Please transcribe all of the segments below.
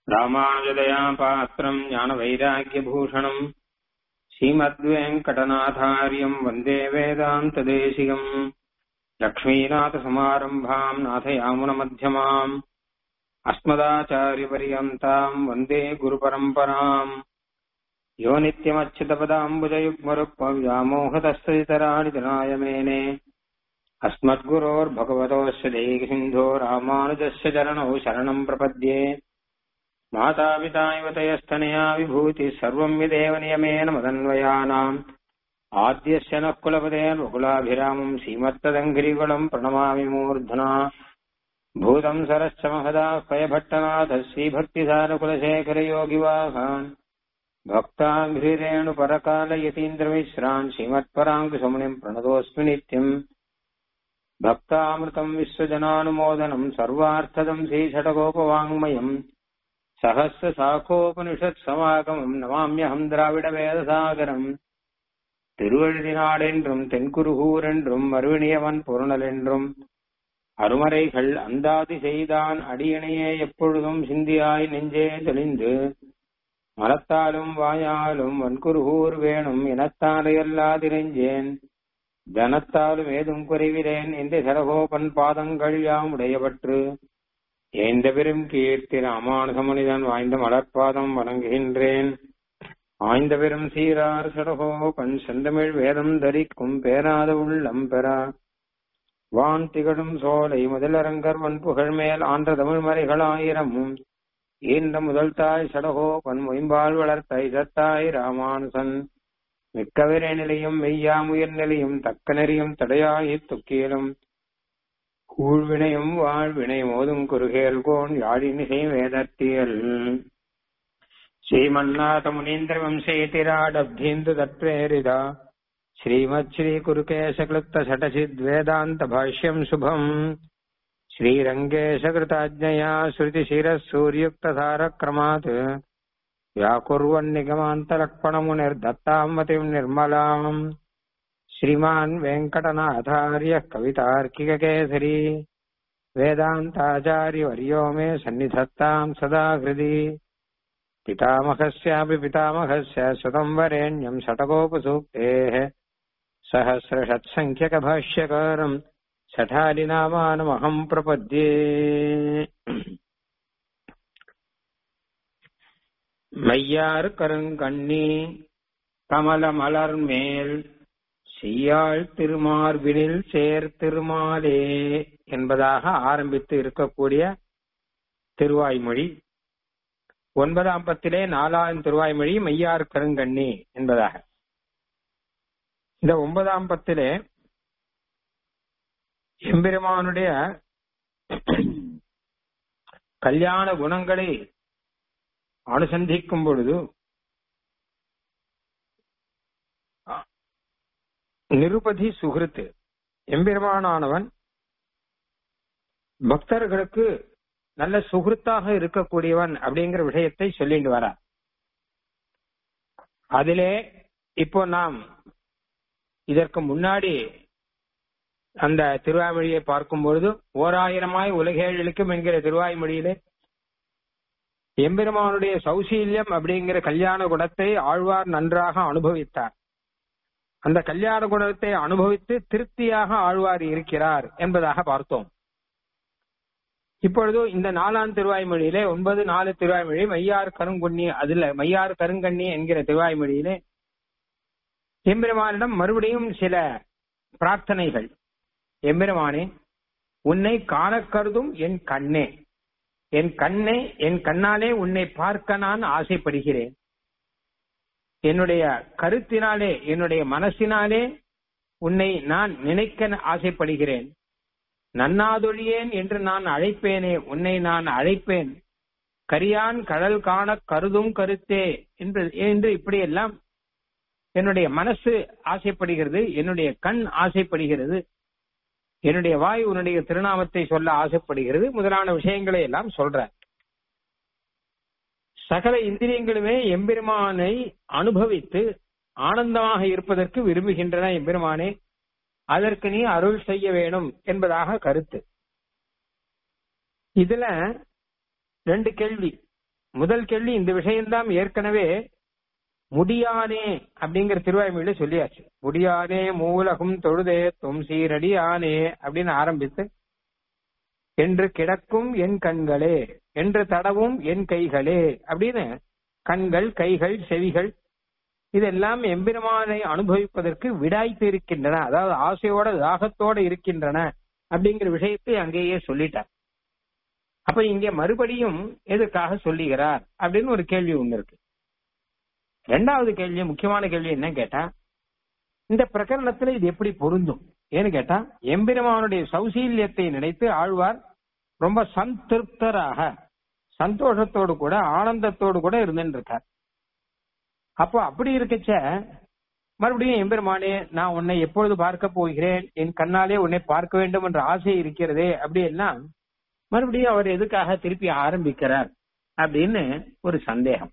ராமானுஜதயா பாத்திரம் ஞானவைராக்கியபூஷணம் ஸ்ரீமத்வேங்கடநாதாரியம் வந்தே வேதாந்ததேசிகம் லக்ஷ்மீநாதசமாரம்பாம் நாதயாமுனமध्यமாம் अस्मदाचार्यपर्यन्ताम् वन्दे गुरुपरम्पराम् यो नित्यमच्युतपदाम्बुजयुग्मरुक्मव्यामोहतस्तराणि जनाय मेने अस्मद्गुरोर्भगवतोऽस्य देहिसिन्धो रामानुजस्य चरणौ शरणम् प्रपद्ये मातापिता इव तयस्तनया विभूतिः सर्वम् यदेव नियमेन मदन्वयानाम् आद्यस्य नः कुलपतेर्वकुलाभिरामम् श्रीमत्तदङ्घ्रिकुलम् प्रणमामि मूर्ध्ना भूतम् सरश्च महदाह्वयभट्टनाथ श्रीभक्तिसारकुलशेखरयोगिवाहान् भक्ताङ्घ्रिरेणुपरकालयतीन्द्रमिश्रान् श्रीमत्पराङ्कुशमुनिम् प्रणतोऽस्मि नित्यम् भक्तामृतम् विश्वजनानुमोदनम् सर्वार्थदम् श्रीषटकोपवाङ्मयम् सहस्रशाखोपनिषत्समागमम् नमाम्यहम् द्राविडवेदसागरम् திருவழுதினாடென்றும் தென்குருகூரென்றும் மறுவினியவன் பொருணலென்றும் அருமறைகள் அந்தாதி செய்தான் அடியணையே எப்பொழுதும் சிந்தியாய் நெஞ்சே தெளிந்து மனத்தாலும் வாயாலும் வன்குருகூர் வேணும் இனத்தாலையல்லாதிரைஞ்சேன் தனத்தாலும் ஏதும் குறைவிலேன் என்று சரகோபன் பாதங்கள் யாம் உடையவற்று ஏந்த பெரும் கீர்த்தி ராமானுசமனிதன் வாய்ந்த மலர்பாதம் வணங்குகின்றேன் ஆய்ந்த பெரும் சீரார் சடகோபன் செந்தமிழ் வேதம் தரிக்கும் பேராத உள்ளம் பெறா வான் திகழும் சோலை முதலரங்கர் வன் புகழ் மேல் ஆன்ற தமிழ் மறைகள் ஆயிரமும் ஈன்ற முதல் தாய் சடகோபன் மொயம்பால் வளர்த்த இதத்தாய் ராமானுசன் மிக்கவிரை நிலையும் மெய்யாமுயர் நிலையும் தக்க நெறியும் தடையாயி துக்கியலும் கூழ்வினையும் வாழ்வினை மோதும் குறுகேல் கோன் யாழினிசை வேதத்தியல் श्रीमन्नाथ मुनीन्द्र वंशेतिराडब्धीन्दु तत्प्रेरिता श्रीमत् श्री कुरुकेशक्लुप्त षटचिद्वेदान्त भाष्यम् शुभम् श्रीरङ्गेशकृताज्ञया श्रुतिशिरः सूर्युक्तधारक्रमात् व्याकुर्वन्निगमान्तलक्ष्मणमुनिर्दत्ताम् मतिम् निर्मलाम् श्रीमान् वेङ्कटनाथार्यः कवितार्किककेसरी वेदान्ताचार्यवर्यो मे सन्निधत्ताम् सदा हृदि पितामहस्यापि पितामहस्य सुतम् वरेण्यम् षटकोपसूक्तेः सहस्रषट्सङ्ख्यकभाष्यकारम् शठालिनामानमहम् प्रपद्ये மையார் கருங்கண்ணி கமலமலர் மேல் செய்யாள் திருமார்பினில் சேர் திருமாலே என்பதாக ஆரம்பித்து இருக்கக்கூடிய திருவாய்மொழி ஒன்பதாம் பத்திலே நாலாயிரம் திருவாய்மொழி மையார் கருங்கண்ணி என்பதாக இந்த ஒன்பதாம் பத்திலே எம்பெருமானுடைய கல்யாண குணங்களை அனுசந்திக்கும் பொழுது நிருபதி சுகிருத்து எம்பெருமானானவன் பக்தர்களுக்கு நல்ல சுகிருத்தாக இருக்கக்கூடியவன் அப்படிங்கிற விஷயத்தை சொல்லிட்டு வர அதிலே இப்போ நாம் இதற்கு முன்னாடி அந்த திருவாய்மொழியை பார்க்கும் பொழுது ஓராயிரமாய் உலகேழிக்கும் என்கிற திருவாய்மொழியிலே எம்பெருமானுடைய சௌசீல்யம் அப்படிங்கிற கல்யாண குணத்தை ஆழ்வார் நன்றாக அனுபவித்தார் அந்த கல்யாண குணத்தை அனுபவித்து திருப்தியாக ஆழ்வார் இருக்கிறார் என்பதாக பார்த்தோம் இப்பொழுது இந்த நாலாம் திருவாய்மொழியிலே ஒன்பது நாலு திருவாய்மொழி மையார் கருங்குண்ணி அதுல மையார் கருங்கண்ணி என்கிற திருவாய்மொழியிலே எம்பெருமானிடம் மறுபடியும் சில பிரார்த்தனைகள் எம்பெருமானே உன்னை காண கருதும் என் கண்ணே என் கண்ணே என் கண்ணாலே உன்னை பார்க்க நான் ஆசைப்படுகிறேன் என்னுடைய கருத்தினாலே என்னுடைய மனசினாலே உன்னை நான் நினைக்க ஆசைப்படுகிறேன் நன்னாதொழியேன் என்று நான் அழைப்பேனே உன்னை நான் அழைப்பேன் கரியான் கடல் காண கருதும் கருத்தே என்று என்று இப்படியெல்லாம் என்னுடைய மனசு ஆசைப்படுகிறது என்னுடைய கண் ஆசைப்படுகிறது என்னுடைய வாய் உன்னுடைய திருநாமத்தை சொல்ல ஆசைப்படுகிறது முதலான விஷயங்களை எல்லாம் சொல்ற சகல இந்திரியங்களுமே எம்பெருமானை அனுபவித்து ஆனந்தமாக இருப்பதற்கு விரும்புகின்றன எம்பெருமானே அதற்கு நீ அருள் செய்ய வேணும் என்பதாக கருத்து இதுல ரெண்டு கேள்வி முதல் கேள்வி இந்த விஷயம்தான் ஏற்கனவே முடியானே அப்படிங்கிற திருவாய்மொழியில சொல்லியாச்சு முடியானே மூலகும் தொழுதே தொம் சீரடியானே அப்படின்னு ஆரம்பித்து என்று கிடக்கும் என் கண்களே என்று தடவும் என் கைகளே அப்படின்னு கண்கள் கைகள் செவிகள் இதெல்லாம் எம்பெருமானை அனுபவிப்பதற்கு விடாய்த்து இருக்கின்றன அதாவது ஆசையோட தாகத்தோட இருக்கின்றன அப்படிங்கிற விஷயத்தை அங்கேயே சொல்லிட்டார் அப்ப இங்க மறுபடியும் எதுக்காக சொல்லுகிறார் அப்படின்னு ஒரு கேள்வி ஒண்ணு இருக்கு ரெண்டாவது கேள்வி முக்கியமான கேள்வி என்ன கேட்டா இந்த பிரகரணத்துல இது எப்படி பொருந்தும் ஏன்னு கேட்டா எம்பெருமானுடைய சௌசீல்யத்தை நினைத்து ஆழ்வார் ரொம்ப சந்திருப்தராக சந்தோஷத்தோடு கூட ஆனந்தத்தோடு கூட இருந்துட்டு இருக்கார் அப்போ அப்படி இருக்கச்ச மறுபடியும் எம்பெருமானே நான் உன்னை எப்பொழுது பார்க்க போகிறேன் என் கண்ணாலே உன்னை பார்க்க வேண்டும் என்ற ஆசை இருக்கிறதே அப்படி எல்லாம் மறுபடியும் அவர் எதுக்காக திருப்பி ஆரம்பிக்கிறார் அப்படின்னு ஒரு சந்தேகம்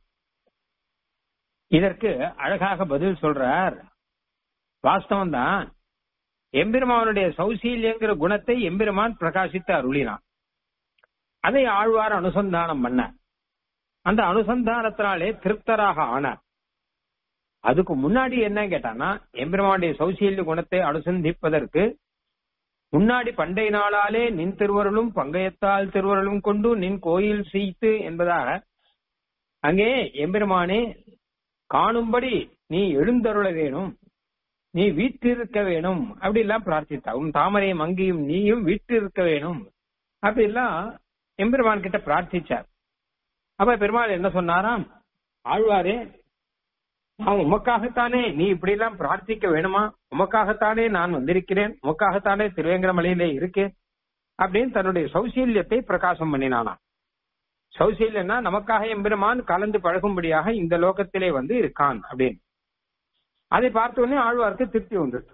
இதற்கு அழகாக பதில் சொல்றார் வாஸ்தவம் தான் எம்பெருமானுடைய சௌசீல்யங்கிற குணத்தை எம்பெருமான் பிரகாசித்து அருளினான் அதை ஆழ்வார் அனுசந்தானம் பண்ணார் அந்த அனுசந்தானத்தினாலே திருப்தராக ஆனார் அதுக்கு முன்னாடி என்ன கேட்டானா எம்பெருமானுடைய சௌசீல்ய குணத்தை அனுசந்திப்பதற்கு முன்னாடி பண்டை நாளாலே நின் திருவருளும் பங்கயத்தால் திருவருளும் கொண்டு நின் கோயில் சீத்து என்பதாக அங்கே எம்பெருமானே காணும்படி நீ எழுந்தருள வேணும் நீ வீற்றிருக்க வேணும் அப்படி எல்லாம் பிரார்த்தித்தா உன் தாமரை மங்கியும் நீயும் வீற்றிருக்க வேணும் அப்படி எல்லாம் எம்பெருமான் கிட்ட பிரார்த்திச்சார் அப்ப பெருமாள் என்ன சொன்னாராம் ஆழ்வாரே நான் உமக்காகத்தானே நீ இப்படி எல்லாம் பிரார்த்திக்க வேணுமா உமக்காகத்தானே நான் வந்திருக்கிறேன் உமக்காகத்தானே திருவேங்கரமலையிலே இருக்கேன் அப்படின்னு தன்னுடைய சௌசீல்யத்தை பிரகாசம் பண்ணினானா சௌசீல்யம்னா நமக்காக எம்பெருமான் கலந்து பழகும்படியாக இந்த லோகத்திலே வந்து இருக்கான் அப்படின்னு அதை பார்த்த உடனே ஆழ்வாருக்கு திருப்தி வந்துருச்சு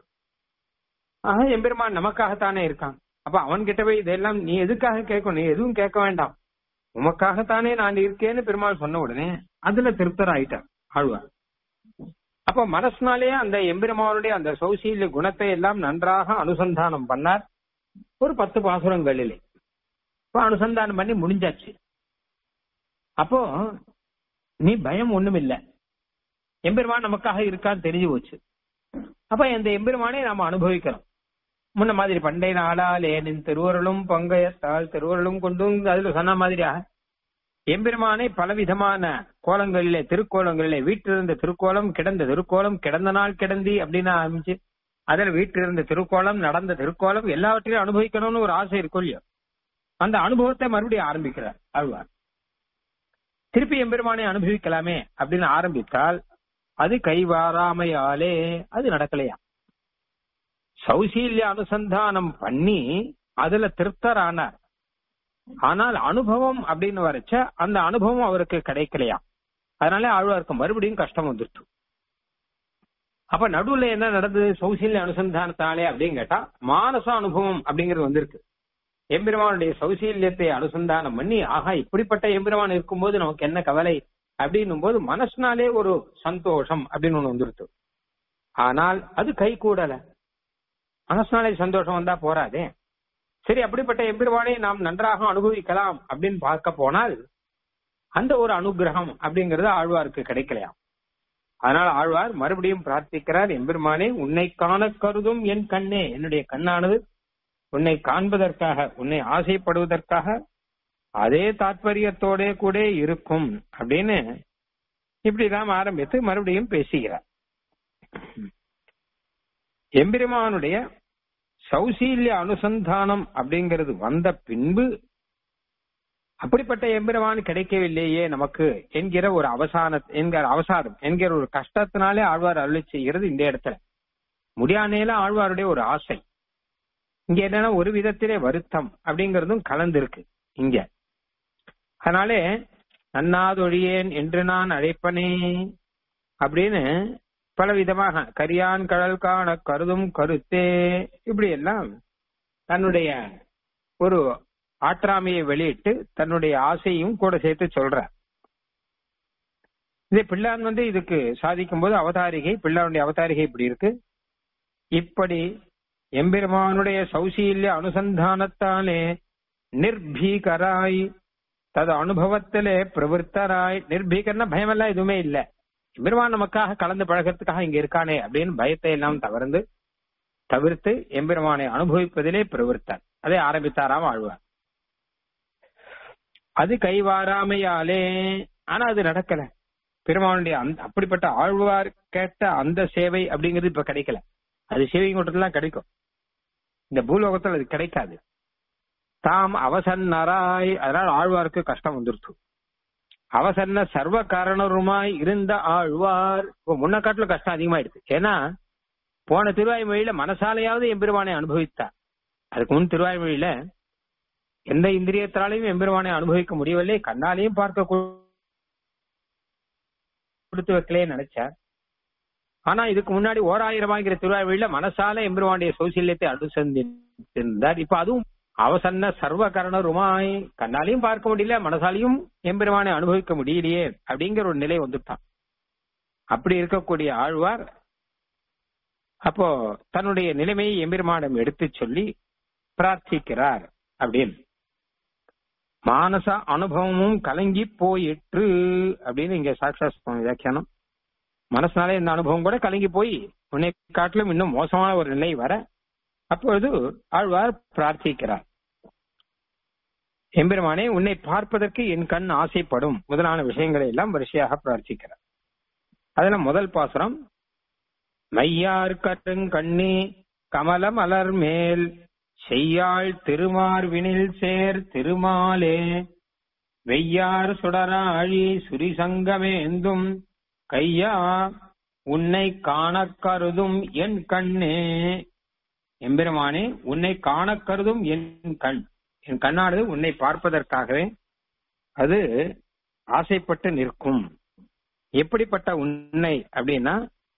ஆக எம்பெருமான் நமக்காகத்தானே இருக்கான் அப்ப அவன் கிட்ட போய் இதெல்லாம் நீ எதுக்காக கேட்கணும் நீ எதுவும் கேட்க வேண்டாம் உமக்காகத்தானே நான் இருக்கேன்னு பெருமாள் சொன்ன உடனே அதுல திருப்தர் ஆயிட்டார் ஆழ்வார் அப்ப மனசுனாலேயே அந்த எம்பெருமானுடைய அந்த சௌசீல்ய குணத்தை எல்லாம் நன்றாக அனுசந்தானம் பண்ணார் ஒரு பத்து பாசுரங்களிலே இப்ப அனுசந்தானம் பண்ணி முடிஞ்சாச்சு அப்போ நீ பயம் ஒண்ணும் இல்ல எம்பெருமான் நமக்காக இருக்கான்னு தெரிஞ்சு போச்சு அப்ப இந்த எம்பெருமானை நாம அனுபவிக்கிறோம் முன்ன மாதிரி பண்டை நாளாலே நின் திருவருளும் பங்கயத்தால் திருவருளும் கொண்டும் அதுல சொன்ன மாதிரியாக எம்பெருமானை பலவிதமான கோலங்களிலே திருக்கோலங்களிலே வீட்டிலிருந்த திருக்கோலம் கிடந்த திருக்கோலம் கிடந்த நாள் கிடந்தி அப்படின்னு ஆரம்பிச்சு அதில் வீட்டிலிருந்த திருக்கோலம் நடந்த திருக்கோலம் எல்லாவற்றையும் அனுபவிக்கணும்னு ஒரு ஆசை இருக்கும் இல்லையோ அந்த அனுபவத்தை மறுபடியும் ஆரம்பிக்கிறார் ஆழ்வார் திருப்பி எம்பெருமானை அனுபவிக்கலாமே அப்படின்னு ஆரம்பித்தால் அது கைவாராமையாலே அது நடக்கலையா சௌசீல்ய அனுசந்தானம் பண்ணி அதுல திருப்தரானார் ஆனால் அனுபவம் அப்படின்னு வரச்ச அந்த அனுபவம் அவருக்கு கிடைக்கலையா அதனால ஆழ்வாருக்கு மறுபடியும் கஷ்டம் வந்துருச்சு அப்ப நடுவுல என்ன நடந்தது சௌசீல்ய அனுசந்தானத்தாலே அப்படின்னு கேட்டா மானச அனுபவம் அப்படிங்கிறது வந்திருக்கு எம்பெருமானுடைய சௌசீல்யத்தை அனுசந்தானம் பண்ணி ஆஹா இப்படிப்பட்ட எம்பெருமான் இருக்கும்போது நமக்கு என்ன கவலை அப்படின்னும் போது மனசுனாலே ஒரு சந்தோஷம் அப்படின்னு ஒண்ணு வந்துருச்சு ஆனால் அது கை கூடல மனசுனாலே சந்தோஷம் வந்தா போறாதே சரி அப்படிப்பட்ட எம்பெருமானை நாம் நன்றாக அனுபவிக்கலாம் அப்படின்னு பார்க்க போனால் அந்த ஒரு அனுகிரகம் அப்படிங்கிறது ஆழ்வாருக்கு கிடைக்கலையாம் அதனால் ஆழ்வார் மறுபடியும் பிரார்த்திக்கிறார் எம்பெருமானே உன்னை காண கருதும் என் கண்ணே என்னுடைய கண்ணானது உன்னை காண்பதற்காக உன்னை ஆசைப்படுவதற்காக அதே தாற்பயத்தோட கூட இருக்கும் அப்படின்னு இப்படிதான் ஆரம்பித்து மறுபடியும் பேசுகிறார் எம்பெருமானுடைய சௌசீல்ய அனுசந்தானம் அப்படிங்கிறது வந்த பின்பு அப்படிப்பட்ட எம்பெருமான் கிடைக்கவில்லையே நமக்கு என்கிற ஒரு அவசான என்கிற அவசாரம் என்கிற ஒரு கஷ்டத்தினாலே ஆழ்வார் அருளி செய்கிறது இந்த இடத்துல முடியானேல ஆழ்வாருடைய ஒரு ஆசை இங்க என்னன்னா ஒரு விதத்திலே வருத்தம் அப்படிங்கறதும் கலந்திருக்கு இங்க அதனாலே நன்னாதொழியேன் என்று நான் அழைப்பனே அப்படின்னு பல விதமாக கரியான் கடல் காண கருதும் கருத்தே இப்படி எல்லாம் தன்னுடைய ஒரு ஆற்றாமையை வெளியிட்டு தன்னுடைய ஆசையும் கூட சேர்த்து சொல்ற இதே பிள்ளான் வந்து இதுக்கு சாதிக்கும் போது அவதாரிகை பிள்ளானுடைய அவதாரிகை இப்படி இருக்கு இப்படி எம்பெருமானுடைய சௌசீல்ய அனுசந்தானத்தாலே நிர்பீகராய் தது அனுபவத்திலே பிரவருத்தராய் நிர்பீகர்னா பயமெல்லாம் எதுவுமே இல்ல எம்பெருமான் நமக்காக கலந்து பழகிறதுக்காக இங்க இருக்கானே அப்படின்னு பயத்தை எல்லாம் தவிர்த்து தவிர்த்து எம்பெருமானை அனுபவிப்பதிலே பிரவருத்தார் அதை ஆரம்பித்தாராம் ஆழ்வார் அது கைவாராமையாலே ஆனா அது நடக்கல பெருமானுடைய அந்த அப்படிப்பட்ட ஆழ்வார் கேட்ட அந்த சேவை அப்படிங்கிறது இப்ப கிடைக்கல அது சேவை கூட்டத்துல கிடைக்கும் இந்த பூலோகத்தில் அது கிடைக்காது தாம் அவசன்னராய் அதனால ஆழ்வாருக்கு கஷ்டம் வந்துருச்சு அவசன்ன சர்வ காரணருமாய் இருந்த ஆழ்வார் இப்போ முன்ன காட்டுல கஷ்டம் அதிகமாயிடுது ஏன்னா போன திருவாய்மொழியில மனசாலையாவது எம்பெருமானை அனுபவித்தார் அதுக்கு முன் திருவாய்மொழியில எந்த இந்திரியத்தாலையும் எம்பெருமானை அனுபவிக்க முடியவில்லை கண்ணாலையும் பார்க்க கொடுத்து வைக்கலே நினைச்சார் ஆனா இதுக்கு முன்னாடி ஓராயிரமாகிற திருவாய்மொழியில மனசால எம்பெருமானுடைய சௌசல்யத்தை அனுசந்திருந்தார் இப்ப அதுவும் அவசன்ன சர்வ கரணருமாய் கண்ணாலையும் பார்க்க முடியல மனசாலையும் எம்பெருமானை அனுபவிக்க முடியலையே அப்படிங்கிற ஒரு நிலை வந்துட்டான் அப்படி இருக்கக்கூடிய ஆழ்வார் அப்போ தன்னுடைய நிலைமையை எம்பெருமானம் எடுத்து சொல்லி பிரார்த்திக்கிறார் அப்படின்னு மானச அனுபவமும் கலங்கி போயிற்று அப்படின்னு இங்க சாட்சா சுவாமி வியாக்கியானம் மனசுனாலே இந்த அனுபவம் கூட கலங்கி போய் உன்னை காட்டிலும் இன்னும் மோசமான ஒரு நிலை வர அப்பொழுது ஆழ்வார் பிரார்த்திக்கிறார் எம்பெருமானே உன்னை பார்ப்பதற்கு என் கண் ஆசைப்படும் முதலான விஷயங்களை எல்லாம் வரிசையாக பிரார்த்திக்கிறார் அதுல முதல் பாசுரம் மையார் கட்டுங்கண்ணி கமல மலர் மேல் செய்யாள் திருமார்வினில் சேர் திருமாலே வெய்யார் சுடராழி சுரிசங்கமேந்தும் கையா உன்னை காணக் கருதும் என் கண்ணே எம்பெருமானே உன்னை காணக் கருதும் என் கண் என் கண்ணானது உன்னை பார்ப்பதற்காகவே அது ஆசைப்பட்டு நிற்கும் எப்படிப்பட்ட உன்னை அப்படின்னா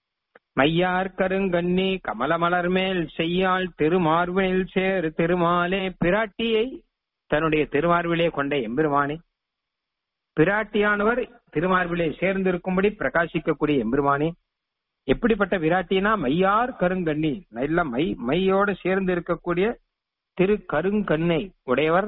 மையார் கருங்கண்ணி கமலமலர் மேல் செய்யாள் திருமார்பினில் சேர் திருமாலே பிராட்டியை தன்னுடைய திருமார்பிலே கொண்ட எம்பெருமானே பிராட்டியானவர் திருமார்பிலே சேர்ந்திருக்கும்படி பிரகாசிக்கக்கூடிய எம்பெருமானே எப்படிப்பட்ட விராட்டினா மையார் கருங்கண்ணி நல்ல மை மையோடு சேர்ந்து இருக்கக்கூடிய திரு கருங்கண்ணை உடையவர்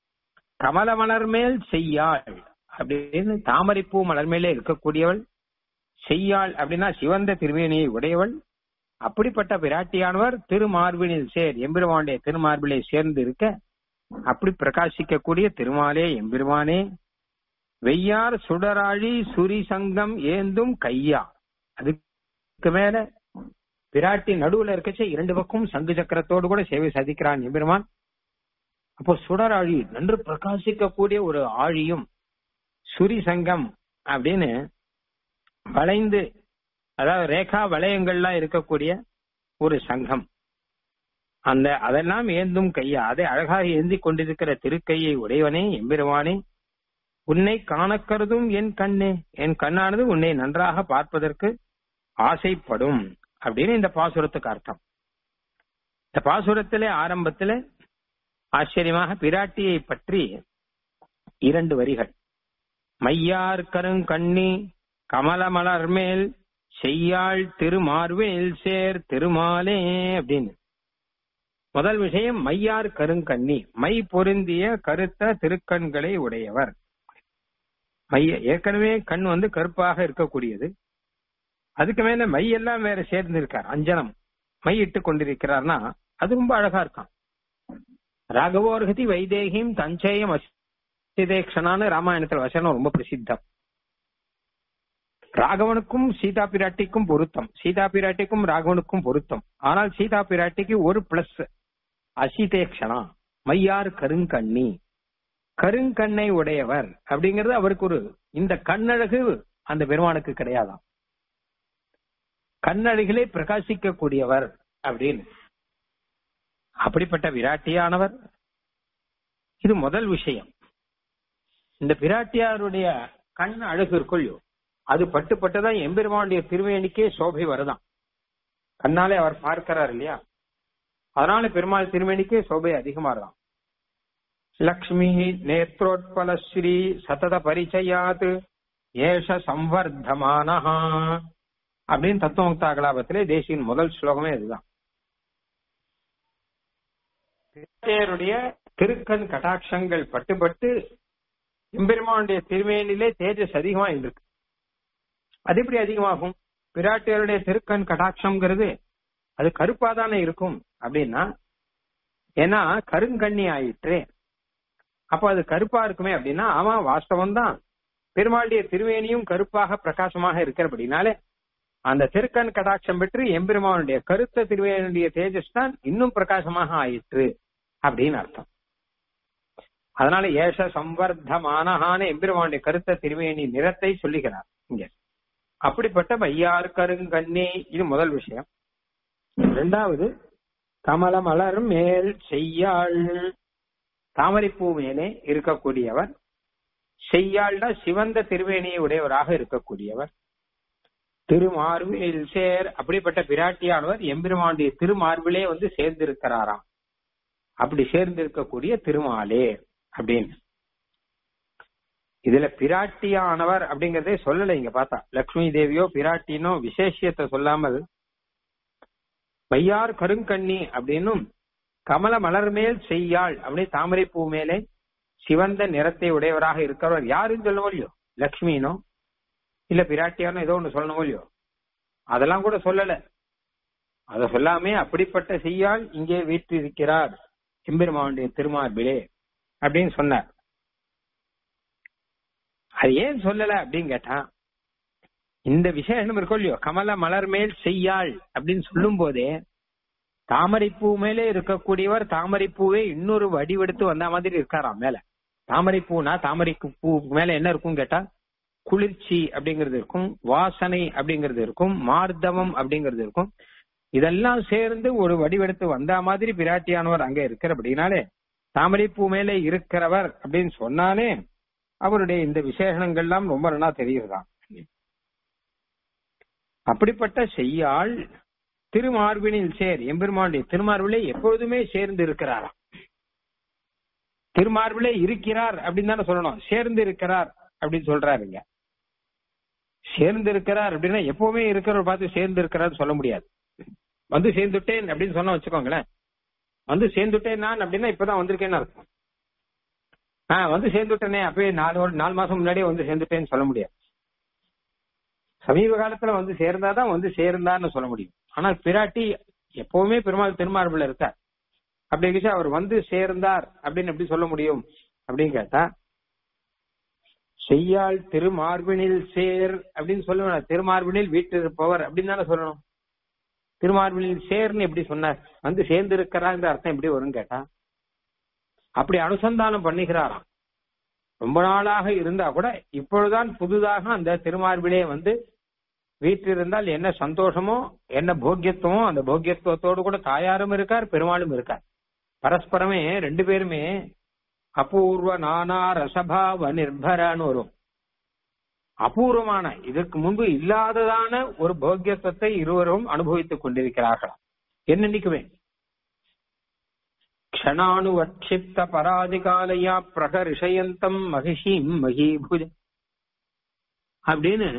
கமல மலர் மேல் செய்யாள் அப்படின்னு தாமரைப்பூ மலர் மேலே இருக்கக்கூடியவள் செய்யாள் அப்படின்னா சிவந்த திருமேனியை உடையவள் அப்படிப்பட்ட பிராட்டியானவர் திருமார்பினில் சேர் எம்பெருமானுடைய திருமார்பிலே சேர்ந்து இருக்க அப்படி பிரகாசிக்கக்கூடிய திருமாலே எம்பெருமானே வெய்யார் சுடராழி சுரி சங்கம் ஏந்தும் கையா அதுக்கு மேல பிராட்டி நடுவுல இருக்கச்ச இரண்டு பக்கம் சங்கு சக்கரத்தோடு கூட சேவை சாதிக்கிறான் எம்பெருமான் அப்போ சுடராழி நன்று பிரகாசிக்கக்கூடிய ஒரு ஆழியும் சுரி சங்கம் அப்படின்னு வளைந்து அதாவது ரேகா வளையங்கள்லாம் இருக்கக்கூடிய ஒரு சங்கம் அந்த அதெல்லாம் ஏந்தும் கையா அதை அழகாக ஏந்தி கொண்டிருக்கிற திருக்கையை உடையவனே எம்பெருமானே உன்னை காணக்கருதும் என் கண்ணே என் கண்ணானது உன்னை நன்றாக பார்ப்பதற்கு ஆசைப்படும் அப்படின்னு இந்த பாசுரத்துக்கு அர்த்தம் இந்த பாசுரத்திலே ஆரம்பத்திலே ஆச்சரியமாக பிராட்டியை பற்றி இரண்டு வரிகள் மையார் கருங்கண்ணி கமலமலர் மேல் செய்யாள் திருமார்வேல் சேர் திருமாலே அப்படின்னு முதல் விஷயம் மையார் கருங்கண்ணி மை பொருந்திய கருத்த திருக்கண்களை உடையவர் மைய ஏற்கனவே கண் வந்து கருப்பாக இருக்கக்கூடியது அதுக்கு மேல மை எல்லாம் வேற சேர்ந்து இருக்கார் அஞ்சனம் மை இட்டு கொண்டிருக்கிறார்னா அது ரொம்ப அழகா இருக்கான் ராகவோர்கதி வைதேகிம் தஞ்சேயம் அசிதேக்ஷனான்னு ராமாயணத்தில் வசனம் ரொம்ப பிரசித்தம் ராகவனுக்கும் சீதா பிராட்டிக்கும் பொருத்தம் சீதா பிராட்டிக்கும் ராகவனுக்கும் பொருத்தம் ஆனால் சீதா பிராட்டிக்கு ஒரு பிளஸ் அசிதேக்ஷனா மையார் கருங்கண்ணி கருங்கண்ணை உடையவர் அப்படிங்கிறது அவருக்கு ஒரு இந்த கண்ணழகு அந்த பெருமானுக்கு கிடையாதாம் கண்ணழகிலே பிரகாசிக்க கூடியவர் அப்படின்னு அப்படிப்பட்ட விராட்டியானவர் இது முதல் விஷயம் இந்த பிராட்டியாருடைய கண் அழகு இருக்குள்ளோ அது பட்டு பட்டுதான் எம்பெருமானுடைய திருவேணிக்கே சோபை வருதான் கண்ணாலே அவர் பார்க்கிறார் இல்லையா அதனால பெருமாள் திருவேணிக்கே சோபை அதிகமாறுதான் லக்ஷ்மி நேத்ரோத்பல ஸ்ரீ சதத பரிச்சயாத் ஏஷ சம்வர்தமானஹா அப்படின்னு தத்துவமுக்தா கலாபத்திலே தேசியின் முதல் ஸ்லோகமே இதுதான் திருக்கேருடைய திருக்கண் கடாட்சங்கள் பட்டுப்பட்டு எம்பெருமானுடைய திருமேனிலே தேஜஸ் அதிகமா இருக்கு அது எப்படி அதிகமாகும் பிராட்டியருடைய திருக்கண் கடாட்சம்ங்கிறது அது கருப்பா தானே இருக்கும் அப்படின்னா ஏன்னா கருங்கண்ணி ஆயிற்று அப்ப அது கருப்பா இருக்குமே அப்படின்னா ஆமா வாஸ்தவம் தான் பெருமாளுடைய திருவேணியும் கருப்பாக பிரகாசமாக இருக்கிறபடினாலே அந்த திருக்கண் கடாட்சம் பெற்று எம்பெருமானுடைய கருத்த திருவேணியுடைய தேஜஸ் தான் இன்னும் பிரகாசமாக ஆயிற்று அப்படின்னு அர்த்தம் அதனால ஏஷ சம்வர்த்தமானஹான எம்பெருமானுடைய கருத்த திருவேணி நிறத்தை சொல்லுகிறார் இங்க அப்படிப்பட்ட மையார் கருங்கண்ணே இது முதல் விஷயம் இரண்டாவது கமல மலர் மேல் செய்யாள் தாமரைப்பூ மேலே இருக்கக்கூடியவர் செய்யாள்னா சிவந்த திருவேணியை உடையவராக இருக்கக்கூடியவர் திருமார்பில் சேர் அப்படிப்பட்ட பிராட்டியானவர் எம்பெருமானுடைய திருமார்பிலே வந்து சேர்ந்திருக்கிறாராம் அப்படி சேர்ந்திருக்கக்கூடிய திருமாலே அப்படின்னு இதுல பிராட்டியானவர் அப்படிங்கறதே சொல்லல இங்க பார்த்தா லக்ஷ்மி தேவியோ பிராட்டினோ விசேஷியத்தை சொல்லாமல் மையார் கருங்கண்ணி அப்படின்னும் கமல மலர் மேல் செய்யாள் அப்படி தாமரை பூ மேலே சிவந்த நிறத்தை உடையவராக இருக்கிறவர் யாருன்னு சொல்லணும் இல்லையோ லக்ஷ்மினோ இல்ல பிராட்டியானோ ஏதோ ஒண்ணு சொல்லணும் இல்லையோ அதெல்லாம் கூட சொல்லல அத சொல்லாமே அப்படிப்பட்ட செய்யாள் இங்கே வீற்றிருக்கிறார் எம்பெருமானுடைய திருமார்பிலே அப்படின்னு சொன்னார் அது ஏன் சொல்லல அப்படின்னு கேட்டா இந்த விஷயம் இருக்கும் இல்லையோ கமல மலர் மேல் செய்யாள் அப்படின்னு சொல்லும் போதே தாமரைப்பூ மேலே இருக்கக்கூடியவர் தாமரைப்பூவே இன்னொரு வடிவெடுத்து வந்த மாதிரி இருக்காராம் மேல தாமரைப்பூனா தாமரைக்கு பூ மேல என்ன இருக்கும் கேட்டா குளிர்ச்சி அப்படிங்கிறது இருக்கும் வாசனை அப்படிங்கிறது இருக்கும் மார்தவம் அப்படிங்கிறது இருக்கும் இதெல்லாம் சேர்ந்து ஒரு வடிவெடுத்து வந்த மாதிரி பிராட்டியானவர் அங்க இருக்கிறபடினாலே தாமரைப்பூ மேலே இருக்கிறவர் அப்படின்னு சொன்னாலே அவருடைய இந்த விசேஷணங்கள்லாம் ரொம்ப நல்லா தெரியுதுதான் அப்படிப்பட்ட செய்யாள் திருமார்பினில் சேர் எம்பெருமானுடைய திருமார்பிலே எப்பொழுதுமே சேர்ந்து இருக்கிறாராம் திருமார்பிலே இருக்கிறார் அப்படின்னு தானே சொல்லணும் சேர்ந்து இருக்கிறார் அப்படின்னு சொல்றாருங்க சேர்ந்து இருக்கிறார் அப்படின்னா எப்பவுமே இருக்கிறவர் பார்த்து சேர்ந்து இருக்கிறார் சொல்ல முடியாது வந்து சேர்ந்துட்டேன் அப்படின்னு சொன்னா வச்சுக்கோங்களேன் வந்து சேர்ந்துட்டேன் நான் அப்படின்னா இப்பதான் வந்திருக்கேன்னு அர்த்தம் ஆஹ் வந்து சேர்ந்துட்டேனே அப்பயே நாலு நாலு மாசம் முன்னாடியே வந்து சேர்ந்துட்டேன்னு சொல்ல முடியாது சமீப காலத்துல வந்து சேர்ந்தாதான் வந்து சேர்ந்தான்னு சொல்ல முடியும் ஆனா பிராட்டி எப்பவுமே பெருமாள் திருமார்பில் இருக்கார் அப்படி இருந்துச்சு அவர் வந்து சேர்ந்தார் அப்படின்னு எப்படி சொல்ல முடியும் அப்படின்னு கேட்டா செய்யாள் திருமார்பினில் சேர் அப்படின்னு சொல்லணும் திருமார்பினில் வீட்டில் இருப்பவர் அப்படின்னு தானே சொல்லணும் திருமார்பினில் சேர்னு எப்படி சொன்னார் வந்து சேர்ந்து இருக்கிறார் அர்த்தம் எப்படி வரும்னு கேட்டா அப்படி அனுசந்தானம் பண்ணுகிறாராம் ரொம்ப நாளாக இருந்தா கூட இப்பொழுதுதான் புதுதாக அந்த திருமார்பிலே வந்து வீட்டிலிருந்தால் என்ன சந்தோஷமோ என்ன போக்கியத்துவமோ அந்த போக்கியத்துவத்தோடு கூட தாயாரும் இருக்கார் பெருமாளும் இருக்கார் பரஸ்பரமே ரெண்டு பேருமே அபூர்வ நானா ரசபாவ நிர்பரான்னு வரும் அபூர்வமான இதற்கு முன்பு இல்லாததான ஒரு போக்கியத்துவத்தை இருவரும் அனுபவித்துக் கொண்டிருக்கிறார்களாம் என்னன்னைக்குமே க்ஷணானுவட்சிப்த பராதிகாலையா பிரகரிஷயந்தம் மகிஷீம் மகீபுஜ அப்படின்னு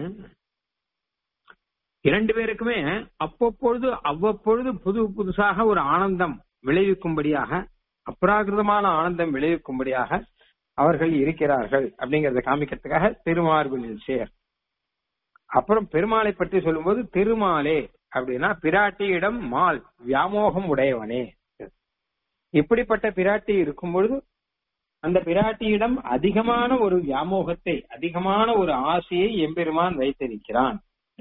இரண்டு பேருக்குமே அவ்வப்பொழுது அவ்வப்பொழுது புது புதுசாக ஒரு ஆனந்தம் விளைவிக்கும்படியாக அப்ராகிருதமான ஆனந்தம் விளைவிக்கும்படியாக அவர்கள் இருக்கிறார்கள் அப்படிங்கறத காமிக்கிறதுக்காக திருமார்பினில் சேர் அப்புறம் பெருமாளை பற்றி சொல்லும்போது திருமாலே அப்படின்னா பிராட்டியிடம் மால் வியாமோகம் உடையவனே இப்படிப்பட்ட பிராட்டி இருக்கும் பொழுது அந்த பிராட்டியிடம் அதிகமான ஒரு வியாமோகத்தை அதிகமான ஒரு ஆசையை எம்பெருமான் வைத்திருக்கிறான்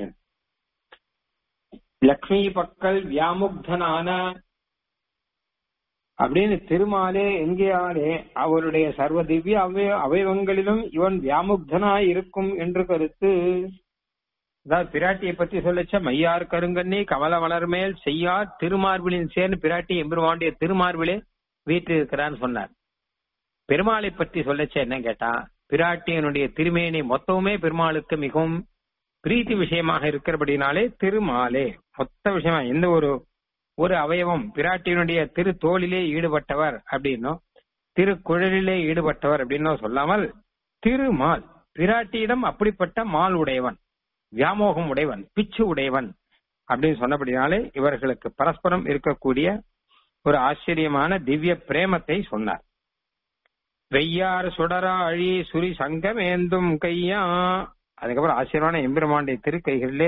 லக்ஷ்மி பக்கல் வியாமுக்தனான அப்படின்னு திருமாலே எங்கேயாலே அவருடைய சர்வ திவ்ய அவய அவயவங்களிலும் இவன் வியாமுக்தனாய் இருக்கும் என்று கருத்து அதாவது பிராட்டியை பத்தி சொல்லச்ச மையார் கருங்கண்ணி கமல மலர் மேல் செய்யார் திருமார்பிலின் சேர்ந்து பிராட்டி எம்பெருமானுடைய திருமார்பிலே வீட்டில் இருக்கிறான்னு சொன்னார் பெருமாளை பற்றி சொல்லச்ச என்ன கேட்டா பிராட்டியனுடைய திருமேனி மொத்தமுமே பெருமாளுக்கு மிகவும் பிரீத்தி விஷயமாக இருக்கிறபடினாலே திருமாலே மொத்த விஷயமா எந்த ஒரு ஒரு அவயவம் பிராட்டியினுடைய திரு தோளிலே ஈடுபட்டவர் அப்படின்னும் திருக்குழலிலே ஈடுபட்டவர் அப்படின்னும் சொல்லாமல் திருமால் பிராட்டியிடம் அப்படிப்பட்ட மால் உடையவன் வியாமோகம் உடையவன் பிச்சு உடையவன் அப்படின்னு சொன்னபடினாலே இவர்களுக்கு பரஸ்பரம் இருக்கக்கூடிய ஒரு ஆச்சரியமான திவ்ய பிரேமத்தை சொன்னார் வெய்யார் சுடராழி சுரி சங்கமேந்தும் கையா அதுக்கப்புறம் ஆச்சரியமான எம்பெருமானுடைய திருக்கைகளிலே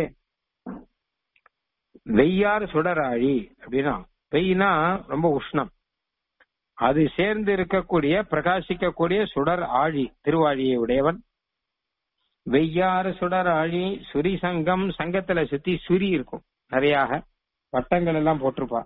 வெய்யார் சுடராழி அப்படின்னா வெய்னா ரொம்ப உஷ்ணம் அது சேர்ந்து இருக்கக்கூடிய பிரகாசிக்கக்கூடிய சுடர் ஆழி திருவாழியை உடையவன் வெய்யாறு சுடர் ஆழி சுரி சங்கம் சங்கத்துல சுத்தி சுரி இருக்கும் நிறையாக வட்டங்கள் எல்லாம் போட்டிருப்பா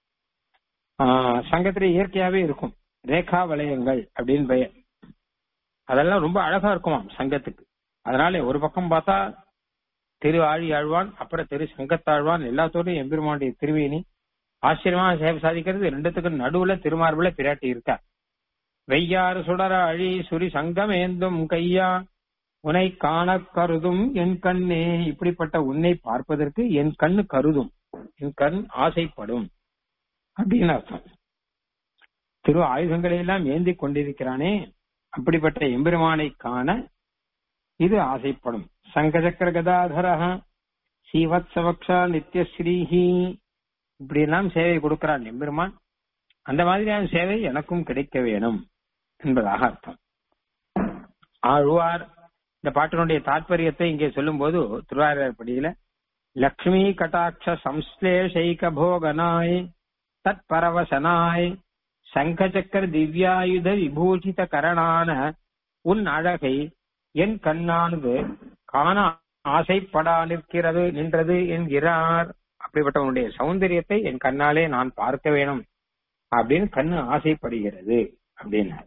ஆஹ் சங்கத்துல இயற்கையாவே இருக்கும் ரேகா வளையங்கள் அப்படின்னு பெயர் அதெல்லாம் ரொம்ப அழகா இருக்குமாம் சங்கத்துக்கு அதனால ஒரு பக்கம் பார்த்தா திரு ஆழி ஆழ்வான் அப்புறம் திரு சங்கத்தாழ்வான் எல்லாத்தோடையும் எம்பெருமானுடைய திருவேணி ஆச்சரியமா சேவை சாதிக்கிறது ரெண்டுத்துக்கும் நடுவுல திருமார்புல பிராட்டி இருக்கார் வெய்யாறு சுடர அழி சுரி சங்கம் ஏந்தும் கையா உன்னை காண கருதும் என் கண்ணே இப்படிப்பட்ட உன்னை பார்ப்பதற்கு என் கண்ணு கருதும் என் கண் ஆசைப்படும் அப்படின்னு அர்த்தம் திரு ஆயுதங்களை எல்லாம் ஏந்தி கொண்டிருக்கிறானே அப்படிப்பட்ட எம்பெருமானை காண இது ஆசைப்படும் சங்கசக்கர கதாதரா சீவத்சவக்ஷா நித்யஸ்ரீஹி இப்படி எல்லாம் சேவை கொடுக்கிறான் எம்பெருமான் அந்த மாதிரியான சேவை எனக்கும் கிடைக்க வேணும் என்பதாக அர்த்தம் ஆழ்வார் இந்த பாட்டினுடைய தாற்பயத்தை இங்கே சொல்லும் போது திருவாரூர்படியில லக்ஷ்மி கட்டாட்ச சம்ஸ்லேஷைக போகனாய் தத் பரவசனாய் சங்கச்சக்கர திவ்யாயுத விபூஷித கரணான உன் அழகை என் கண்ணானது காண ஆசைப்படா நிற்கிறது நின்றது என்கிறார் அப்படிப்பட்ட உன்னுடைய சௌந்தரியத்தை என் கண்ணாலே நான் பார்க்க வேணும் அப்படின்னு கண்ணு ஆசைப்படுகிறது அப்படின்னார்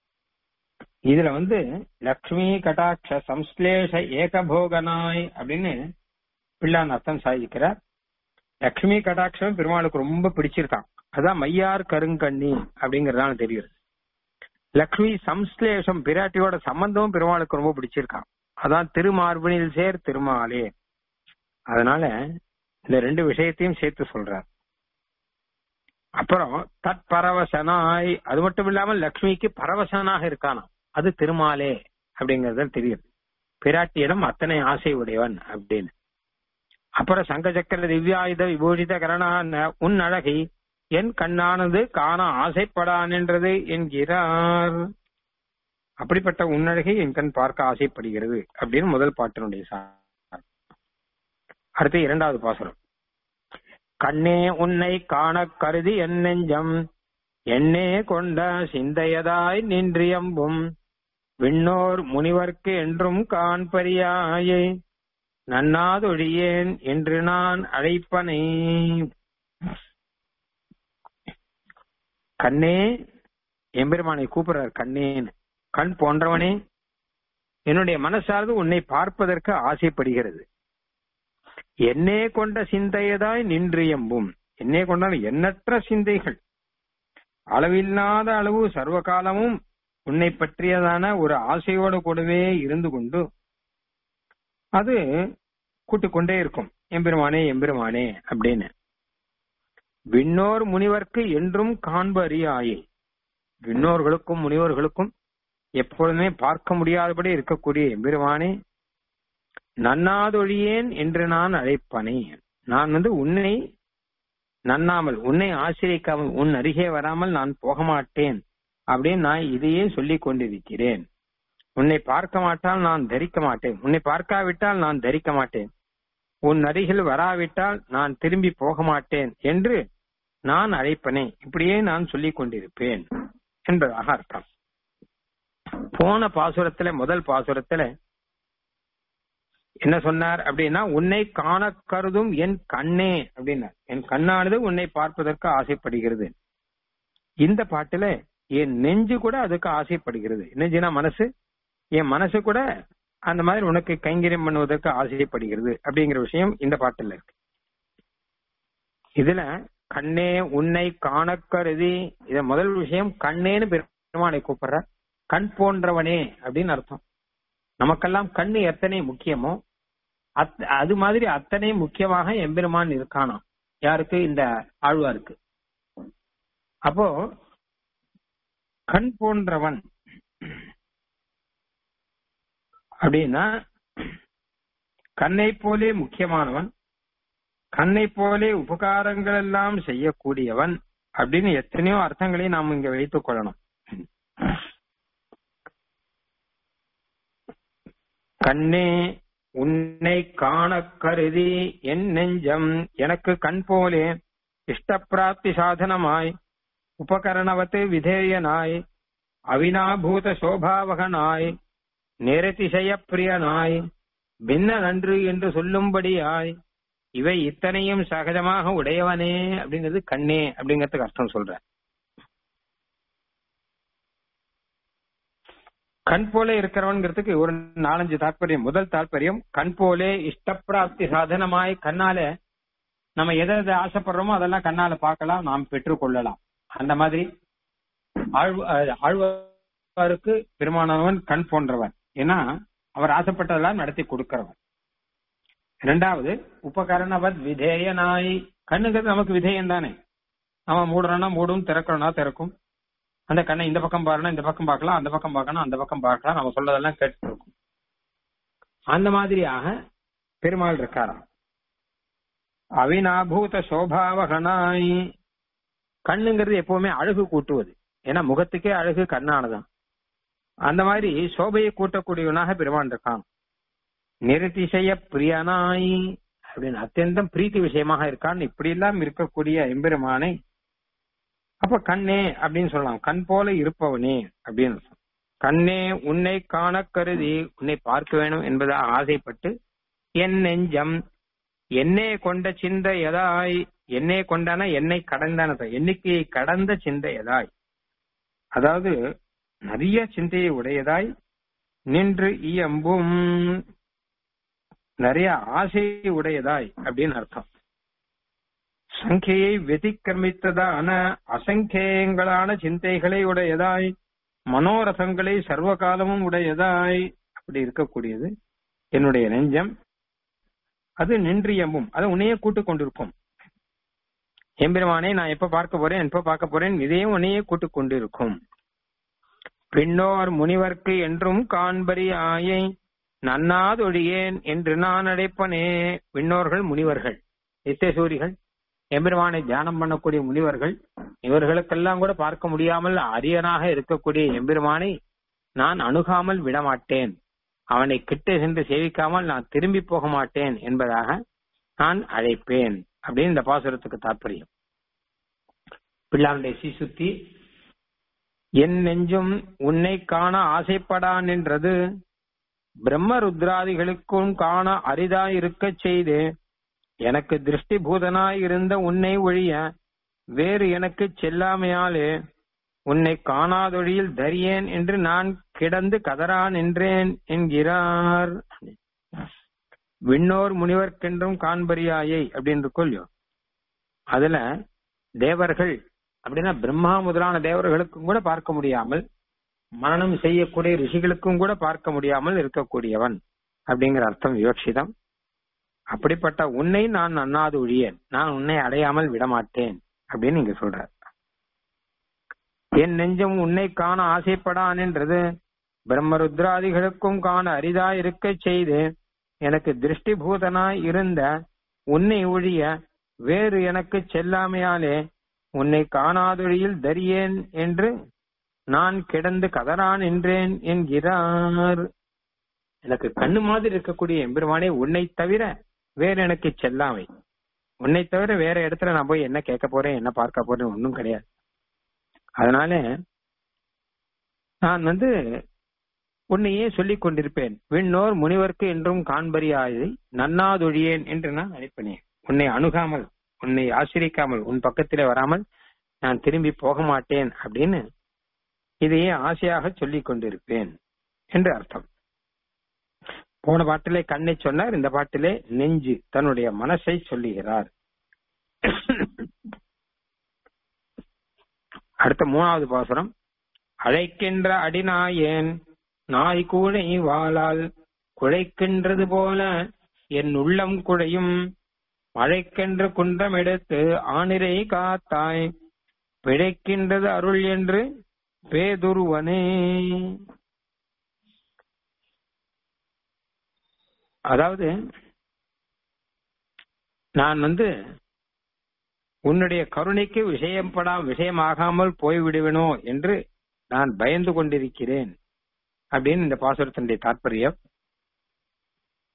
இதுல வந்து லக்ஷ்மி கட்டாட்ச சம்ஸ்லேஷ ஏகபோகனாய் அப்படின்னு பிள்ளான் அர்த்தம் சாதிக்கிறார் லக்ஷ்மி கட்டாட்சம் பெருமாளுக்கு ரொம்ப பிடிச்சிருக்கான் அதான் மையார் கருங்கண்ணி அப்படிங்கறதான தெரியுது லக்ஷ்மி சம்ஸ்லேஷம் பிராட்டியோட சம்பந்தமும் பெருமாளுக்கு ரொம்ப பிடிச்சிருக்கான் அதான் திருமார்பனில் சேர் திருமாலே அதனால இந்த ரெண்டு விஷயத்தையும் சேர்த்து சொல்றார் அப்புறம் தத் பரவசனாய் அது மட்டும் இல்லாமல் லக்ஷ்மிக்கு பரவசனாக இருக்கானாம் அது திருமாலே அப்படிங்கறது தெரியுது பிராட்டியிடம் அத்தனை ஆசை உடையவன் அப்படின்னு அப்புறம் சங்க சக்கர திவ்யாயுத விபூஷித கரணான உன் அழகை என் கண்ணானது காண ஆசைப்படான் என்றது என்கிறார் அப்படிப்பட்ட உன்னழகை என் கண் பார்க்க ஆசைப்படுகிறது அப்படின்னு முதல் பாட்டினுடைய சார் அடுத்து இரண்டாவது பாசுரம் கண்ணே உன்னை காண கருதி என் நெஞ்சம் என்னே கொண்ட சிந்தையதாய் நின்றியம்பும் விண்ணோர் முனிவர்க்கு என்றும் காண்பரியாயே நன்னாதொழியேன் என்று நான் அழைப்பனே கண்ணே எம்பெருமானை கூப்பிடுறார் கண்ணேன்னு கண் போன்றவனே என்னுடைய மனசார்ந்து உன்னை பார்ப்பதற்கு ஆசைப்படுகிறது என்னே கொண்ட சிந்தையதாய் நின்றியம்பும் என்னே கொண்டால் எண்ணற்ற சிந்தைகள் அளவில்லாத அளவு சர்வ காலமும் உன்னை பற்றியதான ஒரு ஆசையோடு கூடவே இருந்து கொண்டு அது கூட்டிக் கொண்டே இருக்கும் எம்பெருமானே எம்பெருமானே அப்படின்னு விண்ணோர் முனிவர்க்கு என்றும் காண்பு அறியாயே விண்ணோர்களுக்கும் முனிவர்களுக்கும் எப்பொழுதுமே பார்க்க முடியாதபடி இருக்கக்கூடிய எம்பெருமானே நன்னாதொழியேன் என்று நான் அழைப்பனே நான் வந்து உன்னை நன்னாமல் உன்னை ஆசிரிக்காமல் உன் அருகே வராமல் நான் போக மாட்டேன் அப்படின்னு நான் இதையே சொல்லிக் கொண்டிருக்கிறேன் உன்னை பார்க்க மாட்டால் நான் தரிக்க மாட்டேன் உன்னை பார்க்காவிட்டால் நான் தரிக்க மாட்டேன் உன் அருகில் வராவிட்டால் நான் திரும்பி போக மாட்டேன் என்று நான் அழைப்பனே இப்படியே நான் சொல்லிக் கொண்டிருப்பேன் என்பதாக அர்த்தம் போன பாசுரத்துல முதல் பாசுரத்துல என்ன சொன்னார் அப்படின்னா உன்னை காண கருதும் என் கண்ணே அப்படின்னார் என் கண்ணானது உன்னை பார்ப்பதற்கு ஆசைப்படுகிறது இந்த பாட்டுல என் நெஞ்சு கூட அதுக்கு ஆசைப்படுகிறது நெஞ்சுனா மனசு என் மனசு கூட அந்த மாதிரி உனக்கு கைங்கரியம் பண்ணுவதற்கு ஆசைப்படுகிறது அப்படிங்கிற விஷயம் இந்த பாட்டுல இருக்கு இதுல கண்ணே உன்னை காண கருதி இத முதல் விஷயம் கண்ணேன்னு பெருமானை கூப்பிடுற கண் போன்றவனே அப்படின்னு அர்த்தம் நமக்கெல்லாம் கண்ணு எத்தனை முக்கியமோ அது மாதிரி அத்தனை முக்கியமாக எம்பெருமான் இருக்கானாம் யாருக்கு இந்த ஆழ்வாருக்கு அப்போ கண் போன்றவன் அப்படின்னா கண்ணை போலே முக்கியமானவன் கண்ணை போலே உபகாரங்கள் எல்லாம் செய்யக்கூடியவன் அப்படின்னு எத்தனையோ அர்த்தங்களை நாம் இங்க வைத்துக் கொள்ளணும் கண்ணே உன்னை காண கருதி என் நெஞ்சம் எனக்கு கண் போலே இஷ்டப்பிராப்தி சாதனமாய் உபகரணவத்து விதேயனாய் அவினாபூத சோபாவகனாய் நேரதிசய பிரியனாய் பின்ன நன்று என்று சொல்லும்படியாய் இவை இத்தனையும் சகஜமாக உடையவனே அப்படிங்கிறது கண்ணே அப்படிங்கிறதுக்கு அர்த்தம் சொல்ற கண் போல இருக்கிறவன்கிறதுக்கு ஒரு நாலஞ்சு தாற்பயம் முதல் தாற்பயம் கண் போலே இஷ்டப்பிராப்தி சாதனமாய் கண்ணால நம்ம எதை எதை ஆசைப்படுறோமோ அதெல்லாம் கண்ணால பார்க்கலாம் நாம் பெற்றுக்கொள்ளலாம் அந்த மாதிரி ஆழ்வ- அஹ் ஆழ்வாருக்கு பெருமானவன் கண் போன்றவன் ஏன்னா அவர் ஆசைப்பட்டதெல்லாம் நடத்தி கொடுக்கிறவன் இரண்டாவது உபகரணவத் விதேயனாய் கண்ணுங்கிறது நமக்கு விதேயம் தானே அவன் மூடுறானா மூடும் திறக்கணும்னா திறக்கும் அந்த கண்ணை இந்த பக்கம் பாருனா இந்த பக்கம் பார்க்கலாம் அந்த பக்கம் பார்க்கணும் அந்த பக்கம் பார்க்கலாம் நம்ம சொல்றதெல்லாம் கேட்டு இருக்கும் அந்த மாதிரியாக பெருமாள் இருக்காராம் அவினாபூத சோபாவகனாய் கண்ணுங்கிறது எப்பவுமே அழகு கூட்டுவது ஏன்னா முகத்துக்கே அழகு கண்ணானதான் அந்த மாதிரி சோபையை கூட்டக்கூடியவனாக பெருமான் இருக்கான் நிரதிசய பிரியனாய் அப்படின்னு அத்தியந்தம் பிரீத்தி விஷயமாக இருக்கான் இப்படி எல்லாம் இருக்கக்கூடிய எம்பெருமானை அப்ப கண்ணே அப்படின்னு சொல்லலாம் கண் போல இருப்பவனே அப்படின்னு சொல்லலாம். கண்ணே உன்னை காண கருதி உன்னை பார்க்க வேணும் என்பதாக ஆசைப்பட்டு என் நெஞ்சம் என்னே கொண்ட சிந்தை எதாய் என்னே கொண்டான என்னை கடந்தான எண்ணிக்கையை கடந்த சிந்தை எதாய் அதாவது நிறைய சிந்தையை உடையதாய் நின்று இயம்பும் நிறைய ஆசை உடையதாய் அப்படின்னு அர்த்தம் சங்கையை வெதிக்கிரமித்ததான அசங்கேயங்களான சிந்தைகளை உடையதாய் மனோரசங்களை சர்வ காலமும் உடையதாய் அப்படி இருக்கக்கூடியது என்னுடைய நெஞ்சம் அது நின்றியம்பும் அது உன்னையே கூட்டுக் கொண்டிருக்கும் எம்பெருமானே நான் எப்ப பார்க்க போறேன் எப்ப பார்க்க போறேன் இதையும் உன்னையே கூட்டுக் கொண்டிருக்கும் பின்னோர் முனிவர்க்கு என்றும் காண்பரி ஆயை நன்னாதொழியேன் என்று நான் அடைப்பனே விண்ணோர்கள் முனிவர்கள் நித்தியசூரிகள் எம்பெருமானை தியானம் பண்ணக்கூடிய முனிவர்கள் இவர்களுக்கெல்லாம் கூட பார்க்க முடியாமல் அரியனாக இருக்கக்கூடிய எம்பெருமானை நான் அணுகாமல் விடமாட்டேன் அவனை கிட்ட சென்று சேவிக்காமல் நான் திரும்பி போக மாட்டேன் என்பதாக நான் அழைப்பேன் அப்படின்னு இந்த பாசுரத்துக்கு தாற்பயம் பிள்ளாருடைய சீசுத்தி என் நெஞ்சும் உன்னை காண ஆசைப்படான் என்றது பிரம்ம ருத்ராதிகளுக்கும் காண அரிதாயிருக்கச் செய்து எனக்கு திருஷ்டி பூதனாய் இருந்த உன்னை ஒழிய வேறு எனக்கு செல்லாமையாலே உன்னை காணாதொழியில் தரியேன் என்று நான் கிடந்து கதறான் என்றேன் என்கிறார் விண்ணோர் முனிவர்க்கென்றும் காண்பரியாயை அப்படின்னு இருக்கோ அதுல தேவர்கள் அப்படின்னா பிரம்மா முதலான தேவர்களுக்கும் கூட பார்க்க முடியாமல் மரணம் செய்யக்கூடிய ரிஷிகளுக்கும் கூட பார்க்க முடியாமல் இருக்கக்கூடியவன் அப்படிங்கிற அர்த்தம் விவக்ஷிதம் அப்படிப்பட்ட உன்னை நான் அண்ணாது ஒழியேன் நான் உன்னை அடையாமல் விடமாட்டேன் அப்படின்னு இங்க சொல்ற என் நெஞ்சம் உன்னை காண ஆசைப்படான் என்றது பிரம்மருத்ராதிகளுக்கும் காண அரிதா இருக்கச் செய்து எனக்கு திருஷ்டிபூதனாய் இருந்த உன்னை ஒழிய வேறு எனக்கு செல்லாமையாலே உன்னை காணாதொழியில் தரியேன் என்று நான் கிடந்து கதறான் என்றேன் என்கிறார் எனக்கு கண்ணு மாதிரி இருக்கக்கூடிய எம்பெருமானே உன்னை தவிர வேற எனக்கு செல்லாமை உன்னை தவிர வேற இடத்துல நான் போய் என்ன கேட்க போறேன் என்ன பார்க்க போறேன் ஒன்றும் கிடையாது அதனால நான் வந்து உன்னையே சொல்லிக் கொண்டிருப்பேன் விண்ணோர் முனிவர்க்கு என்றும் காண்பரியாயை நன்னாதொழியேன் என்று நான் நினைப்பனேன் உன்னை அணுகாமல் உன்னை ஆசிரிக்காமல் உன் பக்கத்திலே வராமல் நான் திரும்பி போக மாட்டேன் அப்படின்னு இதையே ஆசையாக சொல்லிக் கொண்டிருப்பேன் என்று அர்த்தம் போன பாட்டிலே கண்ணை சொன்னார் இந்த பாட்டிலே நெஞ்சு தன்னுடைய மனசை சொல்லுகிறார் அடுத்த மூணாவது பாசுரம் அழைக்கின்ற அடிநாயேன் நாய் கூடை வாளால் குழைக்கின்றது போல என் உள்ளம் குழையும் மழைக்கென்று குன்றம் எடுத்து ஆணிரை காத்தாய் பிழைக்கின்றது அருள் என்று பேதுருவனே அதாவது நான் வந்து உன்னுடைய கருணைக்கு விஷயப்படா விஷயமாகாமல் போய்விடுவேனோ என்று நான் பயந்து கொண்டிருக்கிறேன் அப்படின்னு இந்த பாசுரத்தினுடைய தாற்பயம்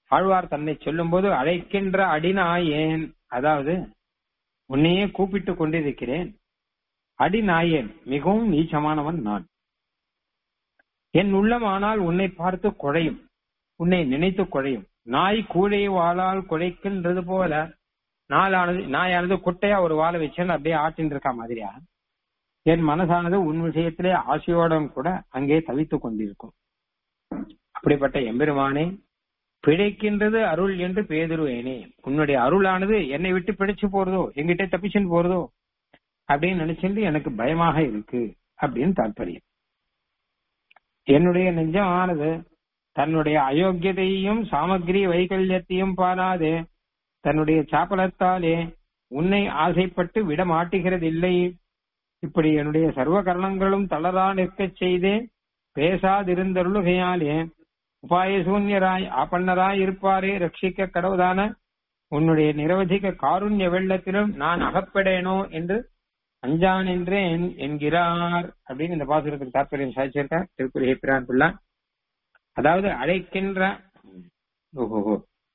ஆழ்வார் தன்னை சொல்லும் போது அழைக்கின்ற அடிநாயேன் அதாவது உன்னையே கூப்பிட்டு கொண்டிருக்கிறேன் அடிநாயேன் மிகவும் நீச்சமானவன் நான் என் உள்ளமானால் உன்னை பார்த்து குழையும் உன்னை நினைத்து குழையும் நாய் கூழை வாளால் குழைக்கின்றது போல நாளானது நாயானது குட்டையா ஒரு வாழை வச்சு அப்படியே ஆட்டின்னு இருக்கா மாதிரியா என் மனசானது உன் விஷயத்திலே ஆசையோடும் கூட அங்கே தவித்துக் கொண்டிருக்கும் அப்படிப்பட்ட எம்பெருமானே பிழைக்கின்றது அருள் என்று பேதுருவேனே உன்னுடைய அருளானது என்னை விட்டு பிழைச்சு போறதோ எங்கிட்ட தப்பிச்சுன்னு போறதோ அப்படின்னு நினைச்சிட்டு எனக்கு பயமாக இருக்கு அப்படின்னு தாற்பயம் என்னுடைய நெஞ்சமானது தன்னுடைய அயோக்கியதையும் சாமகிரி வைகல்யத்தையும் பாராது தன்னுடைய சாப்பலத்தாலே உன்னை ஆசைப்பட்டு விட மாட்டுகிறதில்லை இப்படி என்னுடைய சர்வ கரணங்களும் தளரா நிற்கச் செய்து பேசாதிருந்தருளுகையாலே உபாய சூன்யராய் ஆப்பண்ணராய் இருப்பாரே ரட்சிக்க கடவுதான உன்னுடைய நிரவதிக காருண்ய வெள்ளத்திலும் நான் அகப்படேனோ என்று அஞ்சான் என்றேன் என்கிறார் அப்படின்னு இந்த பாசுரத்துக்கு தாற்பயம் சாதிச்சிருக்கார் திருக்குறி பிரான் பிள்ளை அதாவது அழைக்கின்ற ஓஹோ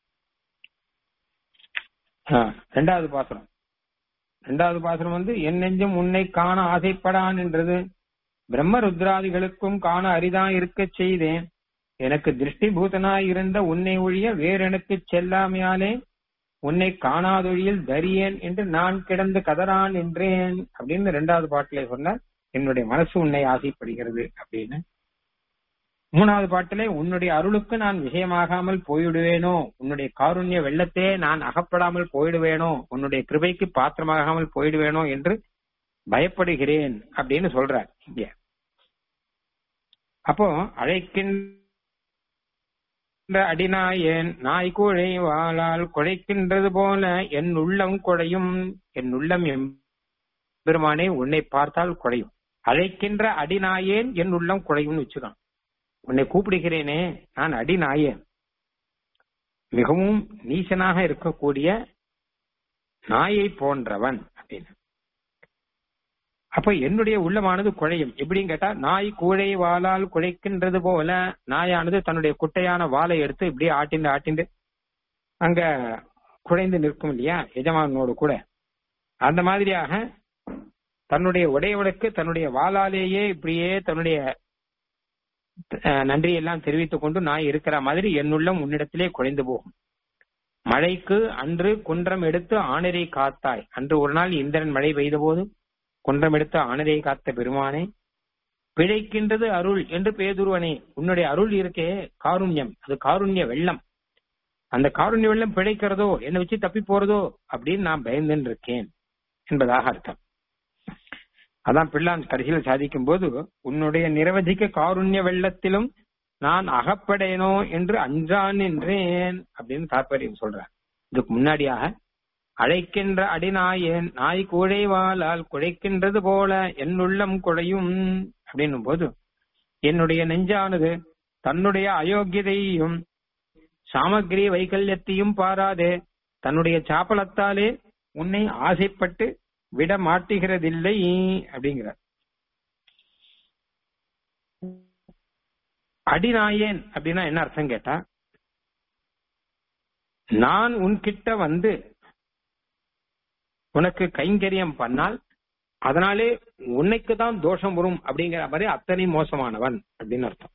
ரெண்டாவது பாசுரம் ரெண்டாவது பாசுரம் வந்து என் நெஞ்சும் உன்னை காண ஆசைப்படான் என்றது பிரம்ம ருத்ராதிகளுக்கும் காண அரிதா இருக்கச் செய்தேன் எனக்கு திருஷ்டி பூதனாய் இருந்த உன்னை ஒழிய வேற எனக்கு செல்லாமையாலே உன்னை காணாதொழியில் தரியேன் என்று நான் கிடந்து கதறான் என்றேன் அப்படின்னு ரெண்டாவது பாட்டிலே சொன்ன என்னுடைய மனசு உன்னை ஆசைப்படுகிறது அப்படின்னு மூணாவது பாட்டிலே உன்னுடைய அருளுக்கு நான் விஷயமாகாமல் போய்விடுவேனோ உன்னுடைய காருண்ய வெள்ளத்தே நான் அகப்படாமல் போயிடுவேனோ உன்னுடைய கிருபைக்கு பாத்திரமாகாமல் போயிடுவேனோ என்று பயப்படுகிறேன் அப்படின்னு சொல்றார் இங்க அப்போ அழைக்கின்ற அடிநாயன் நாய் குழை வாளால் குழைக்கின்றது போல என் உள்ளம் குழையும் என் உள்ளம் பெருமானே உன்னை பார்த்தால் குழையும் அழைக்கின்ற அடிநாயேன் என் உள்ளம் குழையும்னு வச்சுக்கான் உன்னை கூப்பிடுகிறேனே நான் அடி நாயன் மிகவும் நீசனாக இருக்கக்கூடிய நாயை போன்றவன் அப்படின்னு அப்ப என்னுடைய உள்ளமானது குழையும் எப்படின்னு கேட்டா நாய் கூழை வாளால் குழைக்கின்றது போல நாயானது தன்னுடைய குட்டையான வாளை எடுத்து இப்படியே ஆட்டிண்டு ஆட்டிண்டு அங்க குழைந்து நிற்கும் இல்லையா எஜமானோடு கூட அந்த மாதிரியாக தன்னுடைய உடையவனுக்கு தன்னுடைய வாளாலேயே இப்படியே தன்னுடைய நன்றி எல்லாம் தெரிவித்துக் கொண்டு நான் இருக்கிற மாதிரி என்னுள்ளம் உன்னிடத்திலே குறைந்து போகும் மழைக்கு அன்று குன்றம் எடுத்து ஆணரை காத்தாய் அன்று ஒரு நாள் இந்திரன் மழை பெய்த போது குன்றம் எடுத்து ஆணரை காத்த பெருமானே பிழைக்கின்றது அருள் என்று பேதுருவனே உன்னுடைய அருள் இருக்கே காருண்யம் அது காருண்ய வெள்ளம் அந்த காருண்ய வெள்ளம் பிழைக்கிறதோ என்னை வச்சு தப்பி போறதோ அப்படின்னு நான் பயந்துன்னு இருக்கேன் என்பதாக அர்த்தம் அதான் பிள்ளான் கடைசியில் சாதிக்கும் போது உன்னுடைய நிரவதிக்க காருண்ய வெள்ளத்திலும் நான் அகப்படேனோ என்று அஞ்சான் என்றேன் அப்படின்னு தாற்பயம் சொல்றார் இதுக்கு முன்னாடியாக அழைக்கின்ற அடிநாயன் நாய் கூழை வாளால் குழைக்கின்றது போல என் உள்ளம் குழையும் அப்படின்னும் போது என்னுடைய நெஞ்சானது தன்னுடைய அயோக்கியதையும் சாமகிரி வைகல்யத்தையும் பாராதே தன்னுடைய சாப்பலத்தாலே உன்னை ஆசைப்பட்டு விட மாட்டுகிறதில்லை அப்படிங்கிறார் அடிநாயேன் அப்படின்னா என்ன அர்த்தம் கேட்டா நான் உன்கிட்ட வந்து உனக்கு கைங்கரியம் பண்ணால் அதனாலே உன்னைக்கு தான் தோஷம் வரும் அப்படிங்கிற மாதிரி அத்தனை மோசமானவன் அப்படின்னு அர்த்தம்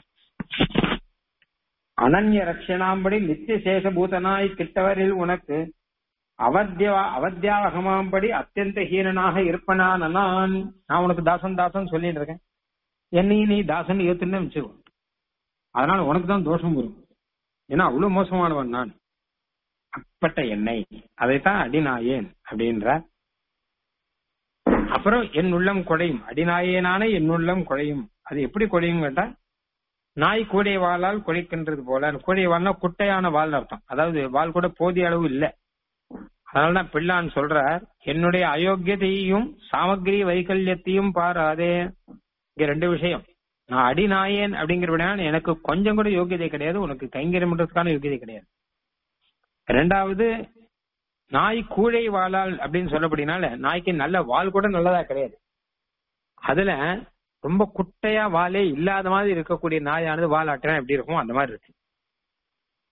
அனன்ய ரட்சணாம்படி நித்திய சேஷபூதனாய் கிட்டவரில் உனக்கு அவத்தியா அவத்தியாவகமாம்படி அத்தியந்த ஹீனனாக இருப்பனான் நான் நான் உனக்கு தாசன் தாசன் சொல்லிட்டு இருக்கேன் என்னையும் நீ தாசன் ஏத்துன்னு வச்சுக்கோ அதனால உனக்கு தான் தோஷம் வரும் ஏன்னா அவ்வளவு மோசமானவன் நான் அப்பட்ட எண்ணெய் அதைத்தான் அடிநாயேன் அப்படின்ற அப்புறம் என் உள்ளம் குறையும் அடிநாயேனான என் உள்ளம் குறையும் அது எப்படி குறையும் கேட்டா நாய் கூடை வாளால் குறைக்கின்றது போல கூடை வால்னா குட்டையான வால் அர்த்தம் அதாவது வால் கூட போதிய அளவு இல்லை அதனாலதான் பிள்ளான் சொல்றார் என்னுடைய அயோக்கியத்தையும் சாமகிரி வைகல்யத்தையும் பாராதே இங்க ரெண்டு விஷயம் நான் அடிநாயேன் அப்படிங்கிற எனக்கு கொஞ்சம் கூட யோகியதை கிடையாது உனக்கு கைங்கரியம் பண்றதுக்கான யோகியதை கிடையாது ரெண்டாவது நாய் கூழை வாளால் அப்படின்னு சொல்லப்படினால நாய்க்கு நல்ல வால் கூட நல்லதா கிடையாது அதுல ரொம்ப குட்டையா வாலே இல்லாத மாதிரி இருக்கக்கூடிய நாயானது வால் ஆட்டினா எப்படி இருக்கும் அந்த மாதிரி இருக்கு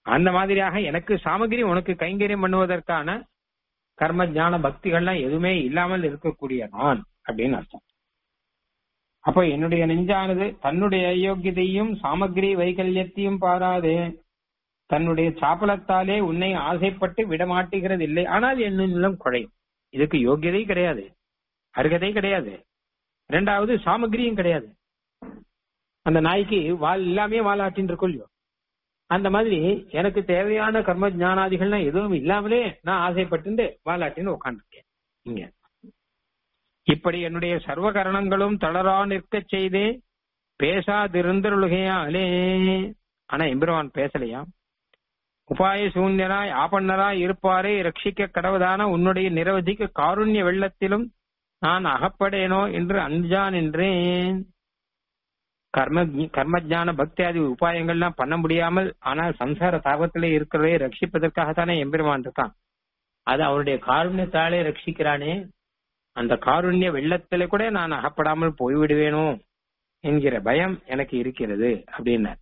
அந்த மாதிரியாக எனக்கு சாமகிரி உனக்கு கைங்கரியம் பண்ணுவதற்கான கர்ம ஞான பக்திகள்லாம் எதுவுமே இல்லாமல் இருக்கக்கூடிய நான் அப்படின்னு அர்த்தம் அப்ப என்னுடைய நெஞ்சானது தன்னுடைய அயோக்கியதையும் சாமகிரி வைகல்யத்தையும் பாராதே தன்னுடைய சாப்பலத்தாலே உன்னை ஆசைப்பட்டு விடமாட்டுகிறது இல்லை ஆனால் என்னிடம் குழையும் இதுக்கு யோகியதை கிடையாது அருகதை கிடையாது இரண்டாவது சாமகிரியும் கிடையாது அந்த நாய்க்கு வால் இல்லாமே வாலாட்டின்னு இருக்கும் இல்லையோ அந்த மாதிரி எனக்கு தேவையான கர்ம ஞானாதிகள்லாம் எதுவும் இல்லாமலே நான் ஆசைப்பட்டு வாலாட்டின்னு உட்காந்துருக்கேன் இங்க இப்படி என்னுடைய சர்வ கரணங்களும் தளரா நிற்க செய்தே பேசாதிருந்தருளுகையாலே ஆனா எம்பெருமான் பேசலையா உபாய சூன்யராய் ஆபன்னராய் இருப்பாரே ரட்சிக்க கடவுதான உன்னுடைய நிரவதிக்க காருண்ய வெள்ளத்திலும் நான் அகப்படேனோ என்று அஞ்சான் என்றேன் கர்ம கர்மஜான பக்தி ஆதி உபாயங்கள்லாம் பண்ண முடியாமல் ஆனால் சம்சார தாபத்திலே இருக்கிறதை ரட்சிப்பதற்காகத்தானே எம்பெருமான் இருக்கான் அது அவருடைய காருண்யத்தாலே ரட்சிக்கிறானே அந்த காருண்ய வெள்ளத்திலே கூட நான் அகப்படாமல் போய்விடுவேனோ என்கிற பயம் எனக்கு இருக்கிறது அப்படின்னார்